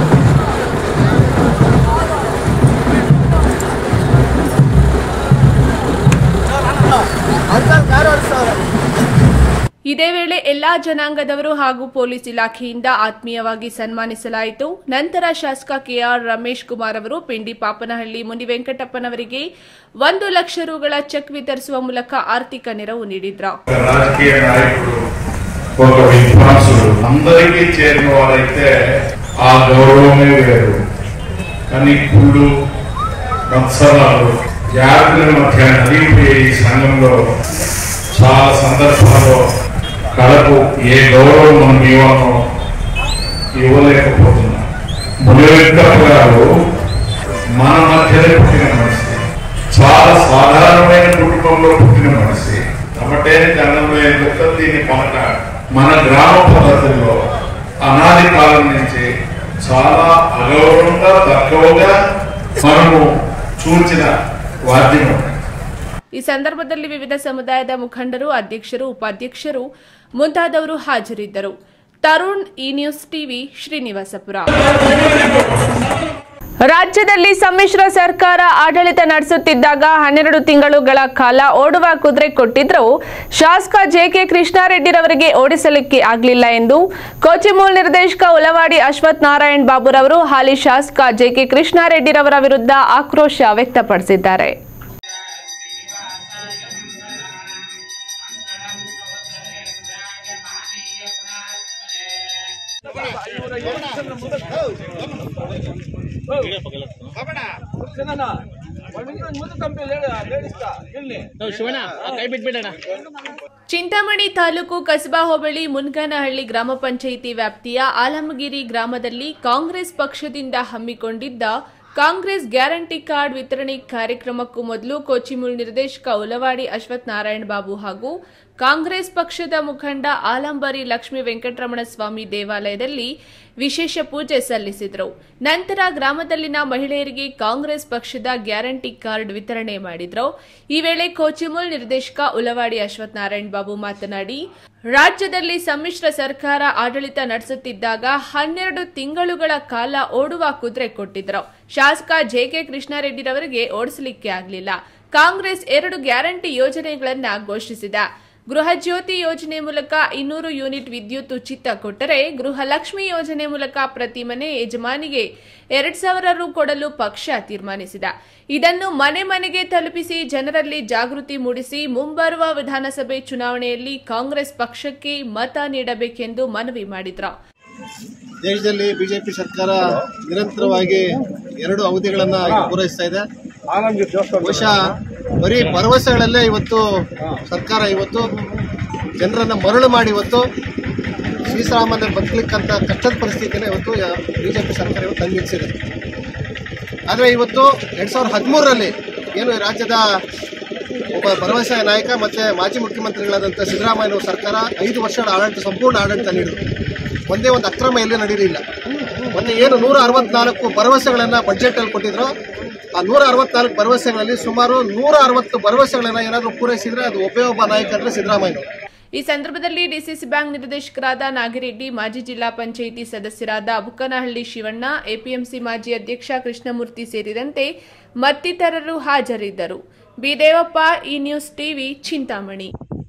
ಇದೇ ವೇಳೆ ಎಲ್ಲಾ ಜನಾಂಗದವರು ಹಾಗೂ ಪೊಲೀಸ್ ಇಲಾಖೆಯಿಂದ ಆತ್ಮೀಯವಾಗಿ ಸನ್ಮಾನಿಸಲಾಯಿತು ನಂತರ ಶಾಸಕ ಕೆಆರ್ ರಮೇಶ್ ಕುಮಾರ್ ಅವರು ಪಿಂಡಿ ಪಾಪನಹಳ್ಳಿ ಮುನಿವೆಂಕಟಪ್ಪನವರಿಗೆ ಒಂದು ಲಕ್ಷ ರುಗಳ ಚೆಕ್ ವಿತರಿಸುವ ಮೂಲಕ ಆರ್ಥಿಕ ನೆರವು ನೀಡಿದ್ರು ರಾಜಕೀಯ ನಾಯಕರು ఒక విద్వాంసుడు అందరికీ చేరిన వారైతే ఆ గౌరవమే వేరు కానీ కుళ్ళు మత్సరాలు జాతుల మధ్య నలిగిపోయే ఈ సంఘంలో చాలా సందర్భాల్లో కళకు ఏ గౌరవం మనం ఇవ్వాలో ఇవ్వలేకపోతున్నాం మునివెంకప్ప గారు మన మధ్యనే పుట్టిన మనిషి చాలా సాధారణమైన కుటుంబంలో పుట్టిన మనిషి కాబట్టి జనంలో ఏం చెప్తారు దీన్ని పనక మన గ్రామ పద్ధతుల్లో అనాది కాలం నుంచి చాలా అగౌరవంగా తక్కువగా మనము చూచిన వాద్యం ಈ ಸಂದರ್ಭದಲ್ಲಿ ವಿವಿಧ ಸಮುದಾಯದ ಮುಖಂಡರು ಅಧ್ಯಕ್ಷರು ಉಪಾಧ್ಯಕ್ಷರು ಮುಂತಾದವರು ಹಾಜರಿದ್ದರು ತರುಣ್ ಈ ನ್ಯೂಸ್ ಟಿವಿ ಶ್ರೀನಿವಾಸಪುರ ರಾಜ್ಯದಲ್ಲಿ ಸಮ್ಮಿಶ್ರ ಸರ್ಕಾರ ಆಡಳಿತ ನಡೆಸುತ್ತಿದ್ದಾಗ ಹನ್ನೆರಡು ತಿಂಗಳುಗಳ ಕಾಲ ಓಡುವ ಕುದುರೆ ಕೊಟ್ಟಿದ್ದರೂ ಶಾಸಕ ಜೆಕೆ ಕೃಷ್ಣಾರೆಡ್ಡಿರವರಿಗೆ ಓಡಿಸಲಿಕ್ಕೆ ಆಗಲಿಲ್ಲ ಎಂದು ಕೋಚಿಮೂಲ್ ನಿರ್ದೇಶಕ ಉಲವಾಡಿ ಅಶ್ವಥ್ ನಾರಾಯಣ್ ಬಾಬುರವರು ಹಾಲಿ ಶಾಸಕ ಜೆಕೆ ಕೃಷ್ಣಾರೆಡ್ಡಿರವರ ವಿರುದ್ಧ ಆಕ್ರೋಶ ವ್ಯಕ್ತಪಡಿಸಿದ್ದಾರೆ ಚಿಂತಾಮಣಿ ತಾಲೂಕು ಕಸಬಾ ಹೋಬಳಿ ಮುನ್ಗನಹಳ್ಳಿ ಗ್ರಾಮ ಪಂಚಾಯಿತಿ ವ್ಯಾಪ್ತಿಯ ಆಲಮಗಿರಿ ಗ್ರಾಮದಲ್ಲಿ ಕಾಂಗ್ರೆಸ್ ಪಕ್ಷದಿಂದ ಹಮ್ಮಿಕೊಂಡಿದ್ದ ಕಾಂಗ್ರೆಸ್ ಗ್ಯಾರಂಟಿ ಕಾರ್ಡ್ ವಿತರಣೆ ಕಾರ್ಯಕ್ರಮಕ್ಕೂ ಮೊದಲು ಕೋಚಿಮುಲ್ ನಿರ್ದೇಶಕ ಉಲವಾಡಿ ಅಶ್ವಥ್ ನಾರಾಯಣ ಬಾಬು ಹಾಗೂ ಕಾಂಗ್ರೆಸ್ ಪಕ್ಷದ ಮುಖಂಡ ಆಲಂಬರಿ ಲಕ್ಷ್ಮೀ ವೆಂಕಟರಮಣ ಸ್ವಾಮಿ ದೇವಾಲಯದಲ್ಲಿ ವಿಶೇಷ ಪೂಜೆ ಸಲ್ಲಿಸಿದರು ನಂತರ ಗ್ರಾಮದಲ್ಲಿನ ಮಹಿಳೆಯರಿಗೆ ಕಾಂಗ್ರೆಸ್ ಪಕ್ಷದ ಗ್ಯಾರಂಟಿ ಕಾರ್ಡ್ ವಿತರಣೆ ಮಾಡಿದ್ರು ಈ ವೇಳೆ ಕೋಚಿಮುಲ್ ನಿರ್ದೇಶಕ ಉಲವಾಡಿ ಅಶ್ವಥ್ ನಾರಾಯಣ್ ಬಾಬು ಮಾತನಾಡಿ ರಾಜ್ಯದಲ್ಲಿ ಸಮ್ಮಿಶ್ರ ಸರ್ಕಾರ ಆಡಳಿತ ನಡೆಸುತ್ತಿದ್ದಾಗ ಹನ್ನೆರಡು ತಿಂಗಳುಗಳ ಕಾಲ ಓಡುವ ಕುದುರೆ ಕೊಟ್ಟಿದ್ರು ಶಾಸಕ ಜೆಕೆ ಕೃಷ್ಣಾರೆಡ್ಡಿರವರಿಗೆ ಓಡಿಸಲಿಕ್ಕೆ ಆಗಲಿಲ್ಲ ಕಾಂಗ್ರೆಸ್ ಎರಡು ಗ್ಯಾರಂಟಿ ಯೋಜನೆಗಳನ್ನ ಘೋಷಿಸಿದ ಗೃಹ ಜ್ಯೋತಿ ಯೋಜನೆ ಮೂಲಕ ಇನ್ನೂರು ಯೂನಿಟ್ ವಿದ್ಯುತ್ ಉಚಿತ ಕೊಟ್ಟರೆ ಗೃಹಲಕ್ಷ್ಮಿ ಯೋಜನೆ ಮೂಲಕ ಪ್ರತಿ ಮನೆ ಯಜಮಾನಿಗೆ ಎರಡ್ ಸಾವಿರ ರು ಕೊಡಲು ಪಕ್ಷ ತೀರ್ಮಾನಿಸಿದ ಇದನ್ನು ಮನೆ ಮನೆಗೆ ತಲುಪಿಸಿ ಜನರಲ್ಲಿ ಜಾಗೃತಿ ಮೂಡಿಸಿ ಮುಂಬರುವ ವಿಧಾನಸಭೆ ಚುನಾವಣೆಯಲ್ಲಿ ಕಾಂಗ್ರೆಸ್ ಪಕ್ಷಕ್ಕೆ ಮತ ನೀಡಬೇಕೆಂದು ಮನವಿ ಮಾಡಿದ್ರು ದೇಶದಲ್ಲಿ ಬಿಜೆಪಿ ಸರ್ಕಾರ ನಿರಂತರವಾಗಿ ಎರಡು ಅವಧಿಗಳನ್ನು ಪೂರೈಸ್ತಾ ಇದೆ ಬಹುಶಃ ಬರೀ ಭರವಸೆಗಳಲ್ಲೇ ಇವತ್ತು ಸರ್ಕಾರ ಇವತ್ತು ಜನರನ್ನ ಮರಳು ಮಾಡಿ ಇವತ್ತು ಶ್ರೀಸಾಮಾನ್ಯ ಬದುಕಲಿಕ್ಕಂತ ಕಷ್ಟದ ಪರಿಸ್ಥಿತಿನ ಇವತ್ತು ಬಿಜೆಪಿ ಸರ್ಕಾರ ಇವತ್ತು ತಂದು ನಿಲ್ಲಿಸಿದೆ ಆದರೆ ಇವತ್ತು ಎರಡ್ ಸಾವಿರದ ಹದಿಮೂರರಲ್ಲಿ ಏನು ಈ ರಾಜ್ಯದ ಒಬ್ಬ ಭರವಸೆಯ ನಾಯಕ ಮತ್ತೆ ಮಾಜಿ ಮುಖ್ಯಮಂತ್ರಿಗಳಾದಂಥ ಸಿದ್ದರಾಮಯ್ಯ ಸರ್ಕಾರ ಐದು ವರ್ಷಗಳ ಆಡಳಿತ ಸಂಪೂರ್ಣ ಆಡಳಿತ ನೀಡಿದ್ರು ಒಂದೇ ಒಂದು ಅಕ್ರಮ ಎಲ್ಲೂ ನಡೆಯಲಿಲ್ಲ ಮತ್ತೆ ಏನು ನೂರ ಅರವತ್ನಾಲ್ಕು ಭರವಸೆಗಳನ್ನು ಬಜೆಟಲ್ಲಿ ಕೊಟ್ಟಿದ್ರು ಆ ನೂರ ಅರವತ್ನಾಲ್ಕು ಭರವಸೆಗಳಲ್ಲಿ ಸುಮಾರು ನೂರ ಅರವತ್ತು ಭರವಸೆಗಳನ್ನು ಏನಾದರೂ ಪೂರೈಸಿದ್ರೆ ಅದು ಒಬ್ಬೇ ಒಬ್ಬ ನಾಯಕ ಅಂದ್ರೆ ಸಿದ್ದರಾಮಯ್ಯ ಈ ಸಂದರ್ಭದಲ್ಲಿ ಡಿಸಿಸಿ ಬ್ಯಾಂಕ್ ನಿರ್ದೇಶಕರಾದ ನಾಗಿರೆಡ್ಡಿ ಮಾಜಿ ಜಿಲ್ಲಾ ಪಂಚಾಯಿತಿ ಸದಸ್ಯರಾದ ಅಬುಕನಹಳ್ಳಿ ಶಿವಣ್ಣ ಎಪಿಎಂಸಿ ಮಾಜಿ ಅಧ್ಯಕ್ಷ ಕೃಷ್ಣಮೂರ್ತಿ ಸೇರಿದಂತೆ ಮತ್ತಿತರರು ಹಾಜರಿದ್ದರು ಬಿದೇವಪ್ಪ ಈ ನ್ಯೂಸ್ ಟಿವಿ ಚಿಂತಾಮಣಿ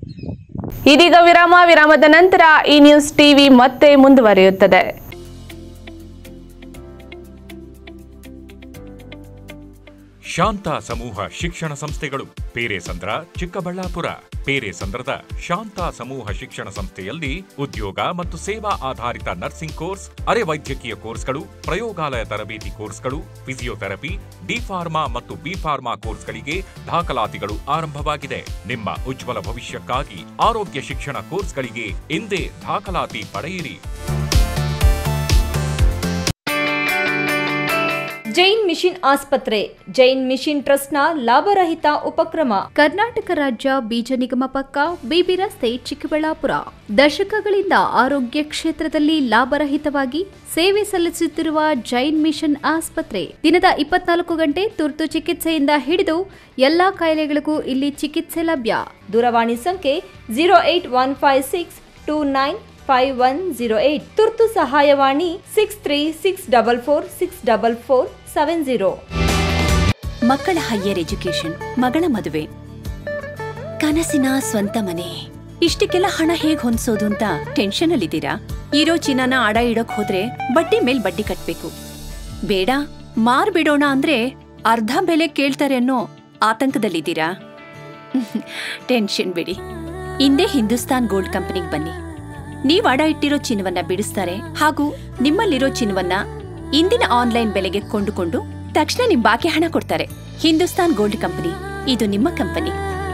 ಇದೀಗ ವಿರಾಮ ವಿರಾಮದ ನಂತರ ಈ ನ್ಯೂಸ್ ಟಿವಿ ಮತ್ತೆ ಮುಂದುವರಿಯುತ್ತದೆ ಶಾಂತ ಸಮೂಹ ಶಿಕ್ಷಣ ಸಂಸ್ಥೆಗಳು ಪೇರೆಸಂದ್ರ ಚಿಕ್ಕಬಳ್ಳಾಪುರ ಪೇರೆಸಂದ್ರದ ಶಾಂತ ಸಮೂಹ ಶಿಕ್ಷಣ ಸಂಸ್ಥೆಯಲ್ಲಿ ಉದ್ಯೋಗ ಮತ್ತು ಸೇವಾ ಆಧಾರಿತ ನರ್ಸಿಂಗ್ ಕೋರ್ಸ್ ಅರೆ ವೈದ್ಯಕೀಯ ಕೋರ್ಸ್ಗಳು ಪ್ರಯೋಗಾಲಯ ತರಬೇತಿ ಕೋರ್ಸ್ಗಳು ಫಿಸಿಯೋಥೆರಪಿ ಡಿ ಫಾರ್ಮಾ ಮತ್ತು ಬಿ ಫಾರ್ಮಾ ಕೋರ್ಸ್ಗಳಿಗೆ ದಾಖಲಾತಿಗಳು ಆರಂಭವಾಗಿದೆ ನಿಮ್ಮ ಉಜ್ವಲ ಭವಿಷ್ಯಕ್ಕಾಗಿ ಆರೋಗ್ಯ ಶಿಕ್ಷಣ ಕೋರ್ಸ್ಗಳಿಗೆ ಎಂದೇ ದಾಖಲಾತಿ ಪಡೆಯಿರಿ ಜೈನ್ ಮಿಷನ್ ಆಸ್ಪತ್ರೆ ಜೈನ್ ಮಿಷನ್ ಟ್ರಸ್ಟ್ನ ಲಾಭರಹಿತ ಉಪಕ್ರಮ ಕರ್ನಾಟಕ ರಾಜ್ಯ ಬೀಜ ನಿಗಮ ಪಕ್ಕ ಬಿಬಿ ರಸ್ತೆ ಚಿಕ್ಕಬಳ್ಳಾಪುರ ದಶಕಗಳಿಂದ ಆರೋಗ್ಯ ಕ್ಷೇತ್ರದಲ್ಲಿ ಲಾಭರಹಿತವಾಗಿ ಸೇವೆ ಸಲ್ಲಿಸುತ್ತಿರುವ ಜೈನ್ ಮಿಷನ್ ಆಸ್ಪತ್ರೆ ದಿನದ ಇಪ್ಪತ್ನಾಲ್ಕು ಗಂಟೆ ತುರ್ತು ಚಿಕಿತ್ಸೆಯಿಂದ ಹಿಡಿದು ಎಲ್ಲಾ ಕಾಯಿಲೆಗಳಿಗೂ ಇಲ್ಲಿ ಚಿಕಿತ್ಸೆ ಲಭ್ಯ ದೂರವಾಣಿ ಸಂಖ್ಯೆ zero eight one five six two nine five one zero eight ತುರ್ತು ಸಹಾಯವಾಣಿ six three six double four six double four seven zero ಮಕ್ಕಳ ಹೈಯರ್ ಎಜುಕೇಶನ್ ಮಗಳ ಮದುವೆ ಕನಸಿನ ಸ್ವಂತ ಮನೆ ಇಷ್ಟಕ್ಕೆಲ್ಲ ಹಣ ಹೇಗ್ ಹೊಂದ್ಸೋದು ಅಂತ ಟೆನ್ಷನ್ ಅಲ್ಲಿದ್ದೀರಾ ಇರೋ ಚಿನ್ನನ ಅಡ ಇಡೋಕ್ ಹೋದ್ರೆ ಬಡ್ಡಿ ಮೇಲ್ ಬಡ್ಡಿ ಕಟ್ಬೇಕು ಬೇಡ ಮಾರ್ಬಿಡೋಣ ಅಂದ್ರೆ ಅರ್ಧ ಬೆಲೆ ಕೇಳ್ತಾರೆ ಅನ್ನೋ ಆತಂಕದಲ್ಲಿದ್ದೀರಾ ಟೆನ್ಷನ್ ಬಿಡಿ ಹಿಂದೆ ಹಿಂದೂಸ್ತಾನ್ ಗೋಲ್ಡ್ ಕಂಪನಿಗೆ ಬನ್ನಿ ನೀವ್ ಅಡ ಇಟ್ಟಿರೋ ಚಿನ್ನವನ್ನ ಬಿಡಿಸ್ತಾರೆ ಹಾಗೂ ನಿಮ್ಮಲ್ಲಿರೋ ಚಿನ್ನವನ್ನ ಇಂದಿನ ಆನ್ಲೈನ್ ಬೆಲೆಗೆ ಕೊಂಡುಕೊಂಡು ತಕ್ಷಣ ನಿಮ್ ಬಾಕಿ ಹಣ ಕೊಡ್ತಾರೆ ಹಿಂದೂಸ್ತಾನ್ ಗೋಲ್ಡ್ ಕಂಪನಿ ಇದು ನಿಮ್ಮ company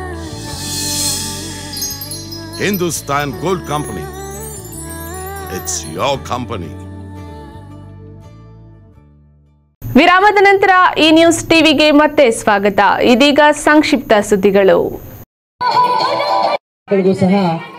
Hindustan Gold Company. It's your company. ವಿರಾಮದ ನಂತರ ಈ ನ್ಯೂಸ್ ಟಿವಿಗೆ ಮತ್ತೆ ಸ್ವಾಗತ ಇದೀಗ ಸಂಕ್ಷಿಪ್ತ ಸುದ್ದಿಗಳು ಸಹ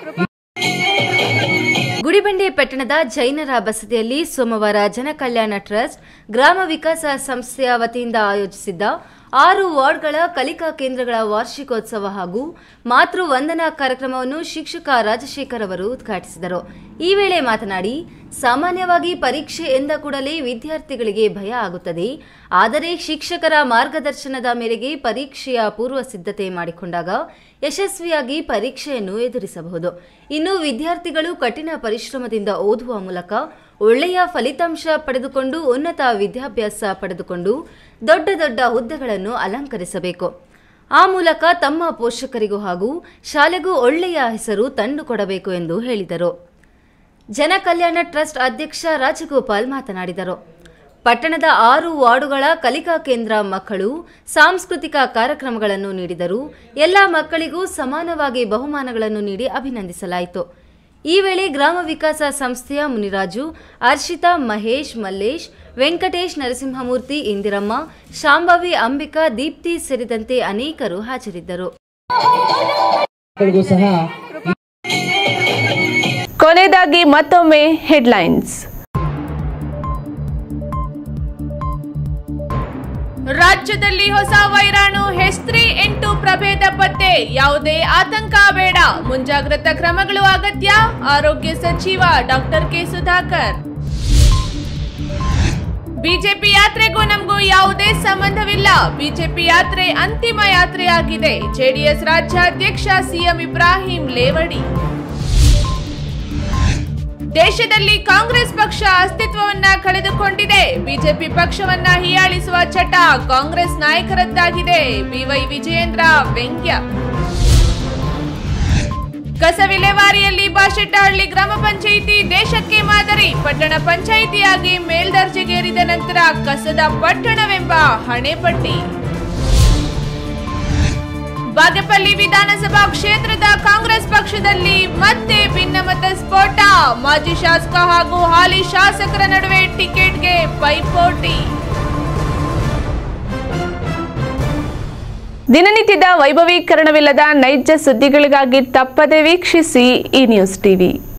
ಗುಡಿಬಂಡೆ ಪಟ್ಟಣದ ಜೈನರ ಬಸದಿಯಲ್ಲಿ ಸೋಮವಾರ ಜನಕಲ್ಯಾಣ ಟ್ರಸ್ಟ್ ಗ್ರಾಮ ವಿಕಾಸ ಸಂಸ್ಥೆಯ ವತಿಯಿಂದ ಆಯೋಜಿಸಿದ್ದ ಆರು ವಾರ್ಡ್ಗಳ ಕಲಿಕಾ ಕೇಂದ್ರಗಳ ವಾರ್ಷಿಕೋತ್ಸವ ಹಾಗೂ ಮಾತೃ ವಂದನಾ ಕಾರ್ಯಕ್ರಮವನ್ನು ಶಿಕ್ಷಕ ರಾಜಶೇಖರ್ ಅವರು ಉದ್ಘಾಟಿಸಿದರು ಈ ವೇಳೆ ಮಾತನಾಡಿ ಸಾಮಾನ್ಯವಾಗಿ ಪರೀಕ್ಷೆ ಎಂದ ಕೂಡಲೇ ವಿದ್ಯಾರ್ಥಿಗಳಿಗೆ ಭಯ ಆಗುತ್ತದೆ ಆದರೆ ಶಿಕ್ಷಕರ ಮಾರ್ಗದರ್ಶನದ ಮೇರೆಗೆ ಪರೀಕ್ಷೆಯ ಪೂರ್ವ ಸಿದ್ಧತೆ ಮಾಡಿಕೊಂಡಾಗ ಯಶಸ್ವಿಯಾಗಿ ಪರೀಕ್ಷೆಯನ್ನು ಎದುರಿಸಬಹುದು ಇನ್ನು ವಿದ್ಯಾರ್ಥಿಗಳು ಕಠಿಣ ಪರಿಶ್ರಮದಿಂದ ಓದುವ ಮೂಲಕ ಒಳ್ಳೆಯ ಫಲಿತಾಂಶ ಪಡೆದುಕೊಂಡು ಉನ್ನತ ವಿದ್ಯಾಭ್ಯಾಸ ಪಡೆದುಕೊಂಡು ದೊಡ್ಡ ದೊಡ್ಡ ಹುದ್ದೆಗಳನ್ನು ಅಲಂಕರಿಸಬೇಕು ಆ ಮೂಲಕ ತಮ್ಮ ಪೋಷಕರಿಗೂ ಹಾಗೂ ಶಾಲೆಗೂ ಒಳ್ಳೆಯ ಹೆಸರು ತಂದುಕೊಡಬೇಕು ಎಂದು ಹೇಳಿದರು ಜನಕಲ್ಯಾಣ ಟ್ರಸ್ಟ್ ಅಧ್ಯಕ್ಷ ರಾಜಗೋಪಾಲ್ ಮಾತನಾಡಿದರು ಪಟ್ಟಣದ ಆರು ವಾರ್ಡುಗಳ ಕಲಿಕಾ ಕೇಂದ್ರ ಮಕ್ಕಳು ಸಾಂಸ್ಕೃತಿಕ ಕಾರ್ಯಕ್ರಮಗಳನ್ನು ನೀಡಿದರು ಎಲ್ಲ ಮಕ್ಕಳಿಗೂ ಸಮಾನವಾಗಿ ಬಹುಮಾನಗಳನ್ನು ನೀಡಿ ಅಭಿನಂದಿಸಲಾಯಿತು ಈ ವೇಳೆ ಗ್ರಾಮ ವಿಕಾಸ ಸಂಸ್ಥೆಯ ಮುನಿರಾಜು ಹರ್ಷಿತಾ ಮಹೇಶ್ ಮಲ್ಲೇಶ್ ವೆಂಕಟೇಶ್ ನರಸಿಂಹಮೂರ್ತಿ ಇಂದಿರಮ್ಮ ಶಾಂಭವಿ ಅಂಬಿಕಾ ದೀಪ್ತಿ ಸೇರಿದಂತೆ ಅನೇಕರು ಹಾಜರಿದ್ದರು ಸಹ ಕೊನೆಯದಾಗಿ ಮತ್ತೊಮ್ಮೆ ಹೆಡ್ಲೈನ್ಸ್ ರಾಜ್ಯದಲ್ಲಿ ಹೊಸ ವೈರಾಣು ಹೆಸ್ತ್ರಿ ಎಂಟು ಪ್ರಭೇದ ಪತ್ತೆ ಯಾವುದೇ ಆತಂಕ ಬೇಡ ಮುಂಜಾಗ್ರತಾ ಕ್ರಮಗಳು ಅಗತ್ಯ ಆರೋಗ್ಯ ಸಚಿವ ಡಾಕ್ಟರ್ ಕೆ ಸುಧಾಕರ್ ಬಿಜೆಪಿ ಯಾತ್ರೆಗೂ ನಮಗೂ ಯಾವುದೇ ಸಂಬಂಧವಿಲ್ಲ ಬಿಜೆಪಿ ಯಾತ್ರೆ ಅಂತಿಮ ಯಾತ್ರೆಯಾಗಿದೆ ಜೆಡಿಎಸ್ ರಾಜ್ಯಾಧ್ಯಕ್ಷ ಸಿಎಂ ಇಬ್ರಾಹಿಂ ಲೇವಡಿ ದೇಶದಲ್ಲಿ ಕಾಂಗ್ರೆಸ್ ಪಕ್ಷ ಅಸ್ತಿತ್ವವನ್ನ ಕಳೆದುಕೊಂಡಿದೆ ಬಿಜೆಪಿ ಪಕ್ಷವನ್ನ ಹೀಯಾಳಿಸುವ ಚಟ ಕಾಂಗ್ರೆಸ್ ನಾಯಕರದ್ದಾಗಿದೆ ಬಿವೈ ವಿಜಯೇಂದ್ರ ವ್ಯಂಗ್ಯ ಕಸ ವಿಲೇವಾರಿಯಲ್ಲಿ ಬಾಶೆಟ್ಟಹಳ್ಳಿ ಗ್ರಾಮ ಪಂಚಾಯಿತಿ ದೇಶಕ್ಕೆ ಮಾದರಿ ಪಟ್ಟಣ ಪಂಚಾಯಿತಿಯಾಗಿ ಮೇಲ್ದರ್ಜೆಗೇರಿದ ನಂತರ ಕಸದ ಪಟ್ಟಣವೆಂಬ ಹಣೆಪಟ್ಟಿ ಬಾಗೇಪಲ್ಲಿ ವಿಧಾನಸಭಾ ಕ್ಷೇತ್ರದ ಕಾಂಗ್ರೆಸ್ ಪಕ್ಷದಲ್ಲಿ ಮತ್ತೆ ಭಿನ್ನಮತ ಸ್ಫೋಟ ಮಾಜಿ ಶಾಸಕ ಹಾಗೂ ಹಾಲಿ ಶಾಸಕರ ನಡುವೆ ಟಿಕೆಟ್ಗೆ ಪೈಪೋಟಿ ದಿನನಿತ್ಯದ ವೈಭವೀಕರಣವಿಲ್ಲದ ನೈಜ ಸುದ್ದಿಗಳಿಗಾಗಿ ತಪ್ಪದೆ ವೀಕ್ಷಿಸಿ ಈ ನ್ಯೂಸ್ ಟಿವಿ